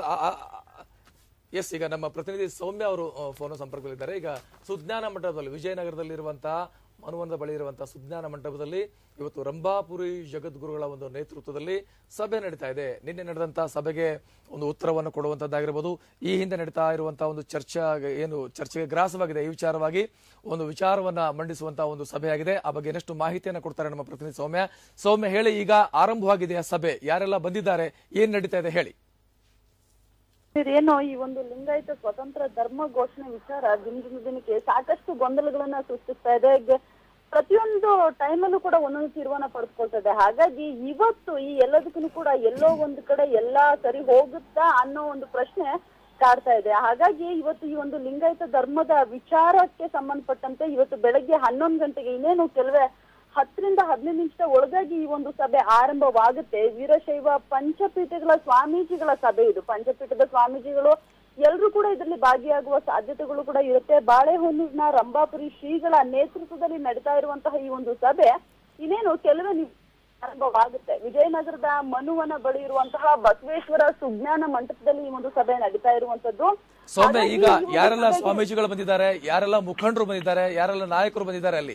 ಎಸ್ ಈಗ ನಮ್ಮ ಪ್ರತಿನಿಧಿ ಸೌಮ್ಯ ಅವರು ಫೋನ್ ಸಂಪರ್ಕದಲ್ಲಿದ್ದಾರೆ ಈಗ ಸುಜ್ಞಾನ ಮಠದಲ್ಲಿ ವಿಜಯನಗರದಲ್ಲಿರುವಂತಹ ಮನುವನದ ಬಳಿ ಇರುವಂತಹ ಸುಜ್ಞಾನ ಮಂಟಪದಲ್ಲಿ ಇವತ್ತು ರಂಭಾಪುರಿ ಜಗದ್ಗುರುಗಳ ಒಂದು ನೇತೃತ್ವದಲ್ಲಿ ಸಭೆ ನಡೀತಾ ಇದೆ ನಿನ್ನೆ ನಡೆದಂತಹ ಸಭೆಗೆ ಒಂದು ಉತ್ತರವನ್ನು ಕೊಡುವಂತದ್ದಾಗಿರ್ಬೋದು ಈ ಹಿಂದೆ ನಡೀತಾ ಇರುವಂತಹ ಒಂದು ಚರ್ಚಾ ಏನು ಚರ್ಚೆಗೆ ಗ್ರಾಸವಾಗಿದೆ ಈ ವಿಚಾರವಾಗಿ ಒಂದು ವಿಚಾರವನ್ನ ಮಂಡಿಸುವಂತಹ ಒಂದು ಸಭೆಯಾಗಿದೆ ಆ ಬಗ್ಗೆ ಇನ್ನಷ್ಟು ಮಾಹಿತಿಯನ್ನು ಕೊಡ್ತಾರೆ ನಮ್ಮ ಪ್ರತಿನಿಧಿ ಸೌಮ್ಯ ಸೌಮ್ಯ ಹೇಳಿ ಈಗ ಆರಂಭವಾಗಿದೆಯಾ ಸಭೆ ಯಾರೆಲ್ಲ ಬಂದಿದ್ದಾರೆ ಏನ್ ನಡೀತಾ ಇದೆ ಹೇಳಿ ಏನೋ ಈ ಒಂದು ಲಿಂಗಾಯತ ಸ್ವತಂತ್ರ ಧರ್ಮ ಘೋಷಣೆ ವಿಚಾರ ದಿನದಿಂದ ದಿನಕ್ಕೆ ಸಾಕಷ್ಟು ಗೊಂದಲಗಳನ್ನ ಸೃಷ್ಟಿಸ್ತಾ ಇದೆ ಗ- ಪ್ರತಿಯೊಂದು ಟೈಮಲ್ಲೂ ಕೂಡ ಒಂದೊಂದು ತೀರ್ಮಾನ ಪಡೆದುಕೊಳ್ತಾ ಇದೆ ಹಾಗಾಗಿ ಇವತ್ತು ಈ ಎಲ್ಲದಕ್ಕೂ ಕೂಡ ಎಲ್ಲೋ ಒಂದು ಕಡೆ ಎಲ್ಲಾ ಸರಿ ಹೋಗುತ್ತಾ ಅನ್ನೋ ಒಂದು ಪ್ರಶ್ನೆ ಕಾಡ್ತಾ ಇದೆ ಹಾಗಾಗಿ ಇವತ್ತು ಈ ಒಂದು ಲಿಂಗಾಯತ ಧರ್ಮದ ವಿಚಾರಕ್ಕೆ ಸಂಬಂಧಪಟ್ಟಂತೆ ಇವತ್ತು ಬೆಳಗ್ಗೆ ಹನ್ನೊಂದು ಗಂಟೆಗೆ ಇನ್ನೇನು ಕೆಲವೇ ಹತ್ತರಿಂದ ಹದಿನೈದು ನಿಮಿಷದ ಒಳಗಾಗಿ ಈ ಒಂದು ಸಭೆ ಆರಂಭವಾಗುತ್ತೆ ವೀರಶೈವ ಪಂಚಪೀಠಗಳ ಸ್ವಾಮೀಜಿಗಳ ಸಭೆ ಇದು ಪಂಚಪೀಠದ ಸ್ವಾಮೀಜಿಗಳು ಎಲ್ಲರೂ ಕೂಡ ಇದರಲ್ಲಿ ಭಾಗಿಯಾಗುವ ಸಾಧ್ಯತೆಗಳು ಕೂಡ ಇರುತ್ತೆ ಬಾಳೆಹೊನ್ನೂರಿನ ರಂಭಾಪುರಿ ಶ್ರೀಗಳ ನೇತೃತ್ವದಲ್ಲಿ ನಡೀತಾ ಇರುವಂತಹ ಈ ಒಂದು ಸಭೆ ಇನ್ನೇನು ಕೆಲವೇ ನಿಮಿಷ ಆರಂಭವಾಗುತ್ತೆ ವಿಜಯನಗರದ ಮನುವನ ಬಳಿ ಇರುವಂತಹ ಬಸವೇಶ್ವರ ಸುಜ್ಞಾನ ಮಂಟಪದಲ್ಲಿ ಈ ಒಂದು ಸಭೆ ನಡೀತಾ ಇರುವಂತದ್ದು ಸೌಮ್ಯ ಹಾಗಾಗಿ ಈಗ ಈ ಒಂದು ಯಾರೆಲ್ಲ ಸಭೆಗೆ- ಸ್ವಾಮೀಜಿಗಳು ಬಂದಿದ್ದಾರೆ ಯಾರೆಲ್ಲ ಮುಖಂಡರು ಬಂದಿದ್ದಾರೆ ಯಾರೆಲ್ಲ ನಾಯಕರು ಬಂದಿದ್ದಾರೆ ಅಲ್ಲಿ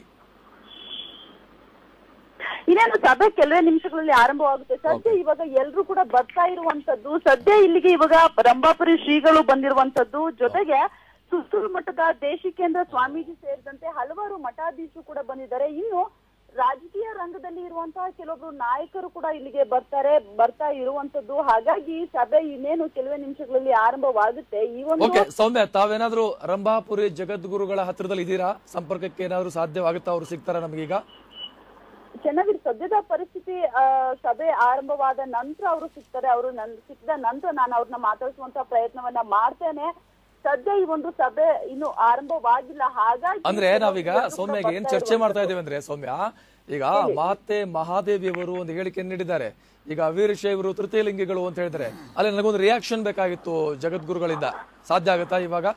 ಇನ್ನೇನು ಸಭೆ ಕೆಲವೇ ನಿಮಿಷಗಳಲ್ಲಿ ಆರಂಭವಾಗುತ್ತೆ ಸದ್ಯ ಇವಾಗ ಎಲ್ರು ಕೂಡ ಬರ್ತಾ ಇರುವಂತದ್ದು ಸದ್ಯ ಇಲ್ಲಿಗೆ ಇವಾಗ ರಂಭಾಪುರಿ ಶ್ರೀಗಳು ಬಂದಿರುವಂತದ್ದು ಜೊತೆಗೆ ಸುತ್ತೂರು ಮಠದ ದೇಶಿಕೇಂದ್ರ ಸ್ವಾಮೀಜಿ ಸೇರಿದಂತೆ ಹಲವಾರು ಮಠಾಧೀಶರು ಕೂಡ ಬಂದಿದ್ದಾರೆ ಇನ್ನು ರಾಜಕೀಯ ರಂಗದಲ್ಲಿ ಇರುವಂತಹ ಕೆಲವೊಬ್ರು ನಾಯಕರು ಕೂಡ ಇಲ್ಲಿಗೆ ಬರ್ತಾರೆ ಬರ್ತಾ ಇರುವಂತದ್ದು ಹಾಗಾಗಿ ಸಭೆ ಇನ್ನೇನು ಕೆಲವೇ ನಿಮಿಷಗಳಲ್ಲಿ ಆರಂಭವಾಗುತ್ತೆ ಈ ಒಂದು ಓಕೆ ಸೌಮ್ಯ ತಾವೇನಾದ್ರೂ ರಂಭಾಪುರಿ ಜಗದ್ಗುರುಗಳ ಹತ್ರದಲ್ಲಿ ಇದ್ದೀರಾ ಸಂಪರ್ಕಕ್ಕೆ ಏನಾದ್ರೂ ಸಾಧ್ಯವಾಗುತ್ತಾ ಅವ್ರು ಸಿಗ್ತಾರಾ ನಮಗೀಗ ಚೆನ್ನಾಗಿ ಸದ್ಯದ ಪರಿಸ್ಥಿತಿ ಆ, ಸಭೆ ಆರಂಭವಾದ ನಂತರ ಅವರು ಸಿಗ್ತಾರೆ ಅವರು ನನ್ ಸಿಕ್ಕಿದ ನಂತರ ನಾನು ಅವ್ರನ್ನ ಮಾತಾಡಿಸುವಂತ ಪ್ರಯತ್ನವನ್ನ ಮಾಡ್ತೇನೆ ಸದ್ಯ ಈ ಒಂದು ಸಭೆ ಇನ್ನು ಆರಂಭವಾಗಿಲ್ಲ ಹಾಗಾಗಿ ಅಂದ್ರೆ ನಾವೀಗ ಎಲ್ರೂ ಕೂಡ ಸೌಮ್ಯ ಏನ್ ಬರ್ತಾ ಚರ್ಚೆ ಮಾಡ್ತಾ ಇರುವಂತದ್ದು. ಇದ್ದೇವೆ ಅಂದ್ರೆ ಸೌಮ್ಯ ಈಗ ಮಾತೆ ಮಹಾದೇವಿಯವರು ಒಂದು ಹೇಳಿಕೆಯನ್ನು ನೀಡಿದ್ದಾರೆ ಈಗ ವೀರಶೈವರು ತೃತೀಯ ಲಿಂಗಿಗಳು ಅಂತ ಹೇಳಿದ್ರೆ ಅಲ್ಲಿ ನನಗೊಂದು ರಿಯಾಕ್ಷನ್ ಬೇಕಾಗಿತ್ತು ಜಗದ್ಗುರುಗಳಿಂದ ಸಾಧ್ಯ ಆಗುತ್ತಾ ಇವಾಗ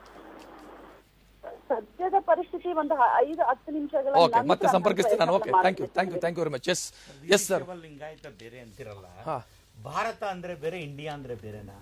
ಸದ್ಯದ ಪರಿಸ್ಥಿತಿ ಒಂದು ಹ- ಐದು ಹತ್ತು ನಿಮಿಷಗಳ ಓಕೆ ನಂತರ ಮತ್ತೆ ನಾನು ಸಂಪರ್ಕಿಸ್ತೀನಿ ನಾನು ಓಕೆ ಪ್ರಯತ್ನ thank you thank you thank you very much yes yes sir Veerashaiva Lingayat ಬೇರೆ ಅಂತಿರಲ್ಲ ಹಾ. ಭಾರತ ಅಂದ್ರೆ ಬೇರೆ ಇಂಡಿಯಾ ಅಂದ್ರೆ ಬೇರೆನಾ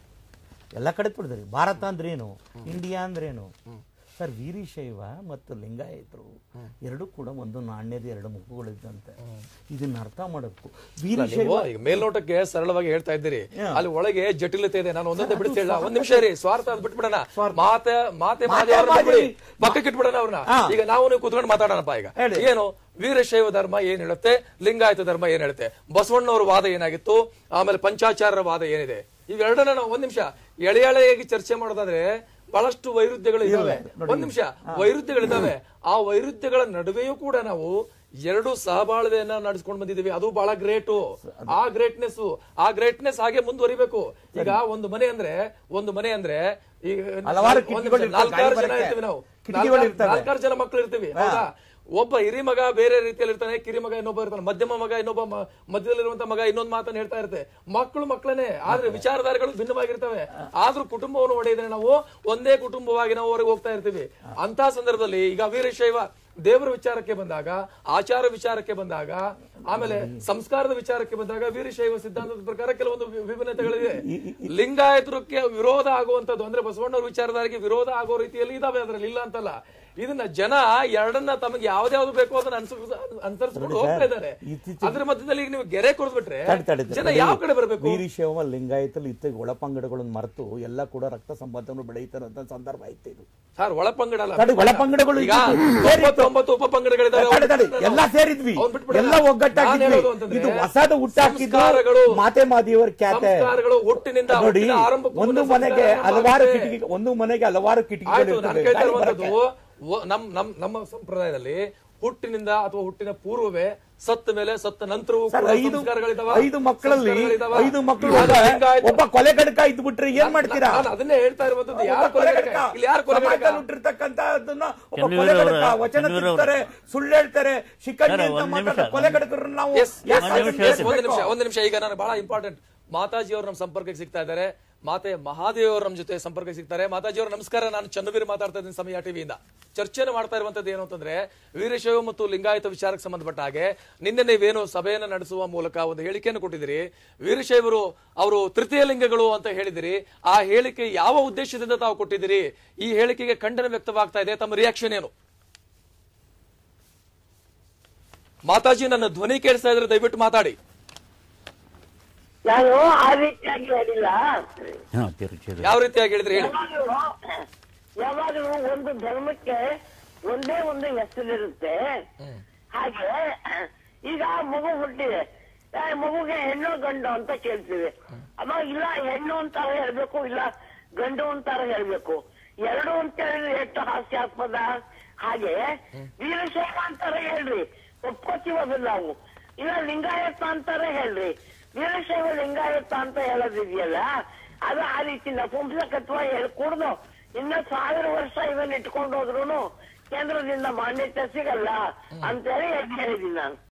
ಎಲ್ಲ ಕಡೆ ತುಳಿದ್ರಿ ಭಾರತ ಅಂದ್ರೇನು ಇಂಡಿಯಾ ಅಂದ್ರೇನು ಸರ್ ವೀರಶೈವ ಮತ್ತು ಲಿಂಗಾಯತರು ಎರಡು ಕೂಡ ಒಂದು ನಾಣ್ಯದ ಎರಡು ಮುಖಗಳಿದ್ದಂತೆ ಇದನ್ನ ಅರ್ಥ ಮಾಡಬೇಕು ವೀರಶೈವ ನೀವು ಈಗ ಮೇಲ್ನೋಟಕ್ಕೆ ಸರಳವಾಗಿ ಹೇಳ್ತಾ ಇದ್ದೀರಿ ಅಲ್ಲಿ ಒಳಗೆ ಜಟಿಲತೆ ಇದೆ ನಾನು ಒಂದೊಂದೇ ಬಿಡ್ತಿಲ್ಲ ಒಂದ್ ನಿಮಿಷ ರೀ ಸ್ವಾರ್ಥ ಅದ್ ಬಿಟ್ಬಿಡೋಣ ಮಾತೆ ಮಾತೆ ಮಾದೇವ್ರನ್ನ ಮಾದೇವಿ. ಬಿಡಿ. ಪಕ್ಕಕ್ಕೆ ಇಟ್ಬಿಡೋಣ ಅವ್ರನ್ನ ಹಾ. ಈಗ ನಾವು ನೀವು ಕುತ್ಕೊಂಡು ಮಾತಾಡೋಣಪ್ಪ ಈಗ ಹೇಳಿ. ಏನು ವೀರಶೈವ ಧರ್ಮ ಏನ್ ಹೇಳುತ್ತೆ ಲಿಂಗಾಯತ ಧರ್ಮ ಏನ್ ಹೇಳುತ್ತೆ ಬಸವಣ್ಣವ್ರ ವಾದ ಏನಾಗಿತ್ತು ಆಮೇಲೆ ಪಂಚಾಚಾರ್ಯರ ವಾದ ಏನಿದೆ ಇವೆರಡನ್ನ ನಾವು ಒಂದ್ ನಿಮಿಷ ಎಳೆ ಎಳೆಯಾಗಿ ಚರ್ಚೆ ಮಾಡೋದಾದ್ರೆ ಬಹಳಷ್ಟು ವೈರುಧ್ಯಗಳು ಇದಾವೆ ಒಂದ್ ನಿಮಿಷ ವೈರುಧ್ಯಗಳಿದಾವೆ ಆ ವೈರುಧ್ಯಗಳ ನಡುವೆಯೂ ಕೂಡ ನಾವು ಎರಡು ಸಹಬಾಳ್ವೆಯನ್ನ ನಡೆಸ್ಕೊಂಡು ಬಂದಿದ್ದೀವಿ ಅದು ಬಹಳ ಗ್ರೇಟು ಆ ಗ್ರೇಟ್ನೆಸ್ ಆ ಗ್ರೇಟ್ನೆಸ್ ಹಾಗೆ ಮುಂದುವರಿಬೇಕು ಈಗ ಒಂದು ಮನೆ ಅಂದ್ರೆ ಒಂದು ಮನೆ ಅಂದ್ರೆ ಈಗ ಹಲವಾರು ಒಂದ್ ಕಿಟಕಿಗಳು ನಿಮಿಷ, ಇರ್ತವೆ, ನಾಲ್ಕಾರು ಗಾಳಿ ಜನ ಬರಕ್ಕೆ. ಇರ್ತೀವಿ ನಾವು ಕಿಟಕಿಗಳು ನಾಲ್ಕಾರು- ಇರ್ತವೆ. ನಾಲ್ಕಾರು ಜನ ಮಕ್ಕಳು ಇರ್ತೀವಿ ಹೌದಾ ಒಬ್ಬ ಹಿರಿ ಮಗ ಬೇರೆ ರೀತಿಯಲ್ಲಿ ಇರ್ತಾನೆ ಕಿರಿ ಮಗ ಇನ್ನೊಬ್ಬ ಇರ್ತಾನೆ ಮಧ್ಯಮ ಮಗ ಇನ್ನೊಬ್ಬ ಮ- ಮಧ್ಯದಲ್ಲಿರುವಂತ ಮಗ ಇನ್ನೊಂದು ಮಾತನ್ನ ಹೇಳ್ತಾ ಇರುತ್ತೆ ಮಕ್ಕಳು ಮಕ್ಕಳೇ ಆದ್ರೆ ವಿಚಾರಧಾರೆಗಳು ಭಿನ್ನವಾಗಿರ್ತವೆ ಆದ್ರೂ ಕುಟುಂಬವನ್ನು ಒಡೆಯಿದ್ರೆ ನಾವು ಒಂದೇ ಕುಟುಂಬವಾಗಿ ನಾವು ಹೊರಗೆ ಹೋಗ್ತಾ ಇರ್ತೀವಿ ಅಂತ ಸಂದರ್ಭದಲ್ಲಿ ಈಗ ವೀರಶೈವ ದೇವರ ವಿಚಾರಕ್ಕೆ ಬಂದಾಗ ಆಚಾರ ವಿಚಾರಕ್ಕೆ ಬಂದಾಗ ಆಮೇಲೆ ಸಂಸ್ಕಾರದ ವಿಚಾರಕ್ಕೆ ಬಂದಾಗ ವೀರಶೈವ ಸಿದ್ಧಾಂತದ ಪ್ರಕಾರ ಕೆಲವೊಂದು ವಿ- ವಿಭಿನ್ನತೆಗಳಿವೆ ಲಿಂಗಾಯತರಕ್ಕೆ ವಿರೋಧ ಆಗುವಂತದ್ದು ಅಂದ್ರೆ ಬಸವಣ್ಣವ್ರ ವಿಚಾರಧಾರೆಗೆ ವಿರೋಧ ಆಗೋ ರೀತಿಯಲ್ಲಿ ಇದಾವೆ ಅದ್ರಲ್ಲಿ ಇಲ್ಲ ಅಂತಲ್ಲ ಇದನ್ನ ಜನ ಎರಡನ್ನ ತಮಗೆ ಯಾವ್ದ್ಯಾವ್ದು ಬೇಕೋ ಅದನ್ನ ಅನುಸರಿಸ್- ಅನುಸರಿಸ್ಕೊಂಡು ಹೋಗ್ತಾ ಇದ್ದಾರೆ ಇತ್ತೀಚೆಗೆ- ಅದ್ರ ಮಧ್ಯದಲ್ಲಿ ಈಗ ನೀವು ಗೆರೆ ಕೊಡ್ಬಿಟ್ರೆ ತಡಿ, ತಡಿ, ತಡಿ. ಜನ ಯಾವ ಕಡೆ ಬರಬೇಕು ವೀರಶೈವ ಲಿಂಗಾಯತಲ್ಲಿ ಇತ್ತ ಒಳಪಂಗಡಗಳನ್ನು ಮರೆತು ಎಲ್ಲ ಕೂಡ ರಕ್ತ ಸಂಬಂಧವನ್ನು ಬೆಳೆಯುತ್ತಿರುವಂತ ಸಂದರ್ಭ ಆಯ್ತು ಇದು ಸರ್ ಒಳಪಂಗಡ ಅಲ್ಲ ತಡಿ, ಒಳಪಂಗಡಗಳು ಈಗ ಇದ್ದಿದ್ದು. ತೊಂಬತ್ತೊಂಬತ್ತು ಉಪ ಪಂಗಡಗಳಿದಾವೆ ತಡಿ, ತಡಿ, ಎಲ್ಲ ಸೇರಿದ್ವಿ ಅವ್ನ್ ಬಿಟ್ಬಿಡೋಣ. ಎಲ್ಲ ಒಗ್ಗಟ್ಟಾಗಿದ್ವಿ ನಾನ್ ಹೇಳೋದು ಅಂತಂದ್ರೆ ಇದು ಹೊಸದು ಹುಟ್ಟಾಕಿದ್ದು ಸಂಸ್ಕಾರಗಳು ಮಾತೆ ಮಾದಿಯವರ ಖ್ಯಾತೆ ಸಂಸ್ಕಾರಗಳು ಹುಟ್ಟಿನಿಂದ ನೋಡಿ ಹುಟ್ಟಿನ ಆರಂಭಕ್ಕೂ ಒಂದು ಮುನ್ನ ಮನೆಗೆ ಸಂಸ್ಕಾರ ಹಲವಾರು ಆಗುತ್ತೆ. ಕಿಟಕಿ ಒಂದು ಮನೆಗೆ ಹಲವಾರು ಕಿಟಕಿಗಳು ಆಯ್ತು ನಾನು ಇರ್ತವೆ ಕೇಳ್ತಾ ಗಾಳಿ ಇರುವಂತದ್ದು ಬರಕ್ಕೆ. ಒ- ನಮ್ ನಮ್ ನಮ್ಮ ಸಂಪ್ರದಾಯದಲ್ಲಿ ಹುಟ್ಟಿನಿಂದ ಅಥವಾ ಹುಟ್ಟಿನ ಪೂರ್ವವೇ ಸತ್ತ ಮೇಲೆ ಸತ್ತ ನಂತರವೂ ಸರ್, ಕೂಡ ಐದು ಸಂಸ್ಕಾರಗಳಿದಾವ ಐದು ಮಕ್ಕಳಲ್ಲಿ ಸಂಸ್ಕಾರಗಳಿದಾವ. ಐದು ಮಕ್ಕಳು ನಾನು ಒಬ್ಬ- ಲಿಂಗಾಯತ- ಒಬ್ಬ ಕೊಲೆಗಡಕ ಇದ್ದು ಬಿಟ್ರೆ ಏನ್ ಮಾಡ್ತೀರಾ ನಾನು ಅದನ್ನೇ ಹೇಳ್ತಾ ಇರುವಂತದ್ದು ಯಾರು ಒಬ್ಬ ಕೊಲೆಗಡಕ ಇಲ್ಲಿ ಯಾರು ಕೊಲೆಗಡಕ ಸಮಾಜದಲ್ಲಿ ಹುಟ್ಟಿರ್ತಕ್ಕಂಥದ್ದನ್ನ ಒಬ್ಬ ಚನ್ನವೀರ್ ಕೊಲೆಗಡಕ ಅವರ- ವಚನ ಚನ್ನವೀರ್ ಅವರ- ತಿಂತಾರೆ ಸುಳ್ಳು ಹೇಳ್ತಾರೆ ಶಿಖಂಡಿ ಸರ್, ಅಂತ ಒಂದ್ ಮಾತಾಡೋ ನಿಮಿಷ. ಕೊಲೆಗಡಕರನ್ನ ನಾವು Yes, yes, ಯಾಕೆ ಒಂದ್ ನಿಮಿಷ yes, ಸೇರ್ಸ್ಬೇಕು? ಒಂದ್ ನಿಮಿಷ ಒಂದ್ ನಿಮಿಷ ಈಗ ನಾನು ಬಹಳ ಇಂಪಾರ್ಟೆಂಟ್ ಮಾತಾಜಿ ಅವರು ನಮ್ಮ ಸಂಪರ್ಕಕ್ಕೆ ಸಿಗ್ತಾ ಇದ್ದಾರೆ ಮಾತೆ ಮಹಾದೇವ್ ಅವರು ನಮ್ಮ ಜೊತೆ ಸಂಪರ್ಕಕ್ಕೆ ಸಿಗ್ತಾರೆ ಮಾತಾಜಿ ಅವರು ನಮಸ್ಕಾರ ನಾನು ಚನ್ನವೀರ್ ಮಾತಾಡ್ತಾ ಇದ್ದೀನಿ ಸಮಯ ಟಿವಿಯಿಂದ ಚರ್ಚೆನ ಮಾಡ್ತಾ ಇರುವಂತದ್ದು ಏನು ಅಂತಂದ್ರೆ ವೀರಶೈವ ಮತ್ತು ಲಿಂಗಾಯತ ವಿಚಾರಕ್ಕೆ ಸಂಬಂಧಪಟ್ಟ ಹಾಗೆ ನಿನ್ನೆ ನೀವೇನು ಸಭೆಯನ್ನು ನಡೆಸುವ ಮೂಲಕ ಒಂದು ಹೇಳಿಕೆಯನ್ನು ಕೊಟ್ಟಿದ್ದೀರಿ ವೀರಶೈವರು ಅವರು ತೃತೀಯ ಲಿಂಗಗಳು ಅಂತ ಹೇಳಿದಿರಿ ಆ ಹೇಳಿಕೆ ಯಾವ ಉದ್ದೇಶದಿಂದ ತಾವು ಕೊಟ್ಟಿದ್ದೀರಿ ಈ ಹೇಳಿಕೆಗೆ ಖಂಡನೆ ವ್ಯಕ್ತವಾಗ್ತಾ ಇದೆ ತಮ್ಮ ರಿಯಾಕ್ಷನ್ ಏನು ಮಾತಾಜಿ ನನ್ನ ಧ್ವನಿ ಕೇಳಿಸ್ತಾ ಇದ್ರೆ ದಯವಿಟ್ಟು ಮಾತಾಡಿ ನಾನು ಆ ರೀತಿಯಾಗಿ ಹೇಳಿಲ್ಲ ಹಾ ತಿರುಚಿದ್ರು ಯಾವ ರೀತಿಯಾಗಿ ಹೇಳಿದ್ರೆ ಹೇಳಿ ಯಾವಾಗಲೂ ಯಾವಾಗಲೂ ಒಂದು ಧರ್ಮಕ್ಕೆ ಒಂದೇ ಒಂದು ಹೆಸರಿರುತ್ತೆ ಹಾಗೆ ಈಗ ಮಗು ಹುಟ್ಟಿದೆ ಆ ಮಗುಗೆ ಹೆಣ್ಣು ಗಂಡು ಅಂತ ಕೇಳ್ತೀವಿ ಅವಾಗ ಇಲ್ಲ ಹೆಣ್ಣು ಅಂತಾರ ಹೇಳ್ಬೇಕು ಇಲ್ಲ ಗಂಡು ಅಂತಾರ ಹೇಳ್ಬೇಕು ಎರಡು ಅಂತ ಹೇಳಿದ್ರೆ ಎಷ್ಟು ಹಾಸ್ಯಾಸ್ಪದ ಹಾಗೆ ವೀರಶೈವ ಅಂತಾರ ಹೇಳ್ರಿ ಒಪ್ಕೋತೀವಲ್ಲ ನಾವು ಇಲ್ಲ ಲಿಂಗಾಯತ ಅಂತಾರ ಹೇಳ್ರಿ ವೀರಶೈವ ಲಿಂಗಾಯತ ಅಂತ ಹೇಳೋದಿದೆಯಲ್ಲ ಅದು ಆ ರೀತಿ ನಪುಂಸಕತ್ವ ಹೇಳ್ಕೂಡ್ದು ಇನ್ನ ಸಾವಿರ ವರ್ಷ ಇವನ್ ಇಟ್ಕೊಂಡು ಹೋದ್ರು ಕೇಂದ್ರದಿಂದ ಮಾನ್ಯತೆ ಸಿಗಲ್ಲ ಅಂತೇಳಿ ಹೇಳಿದ್ದೀನಿ ನಾನು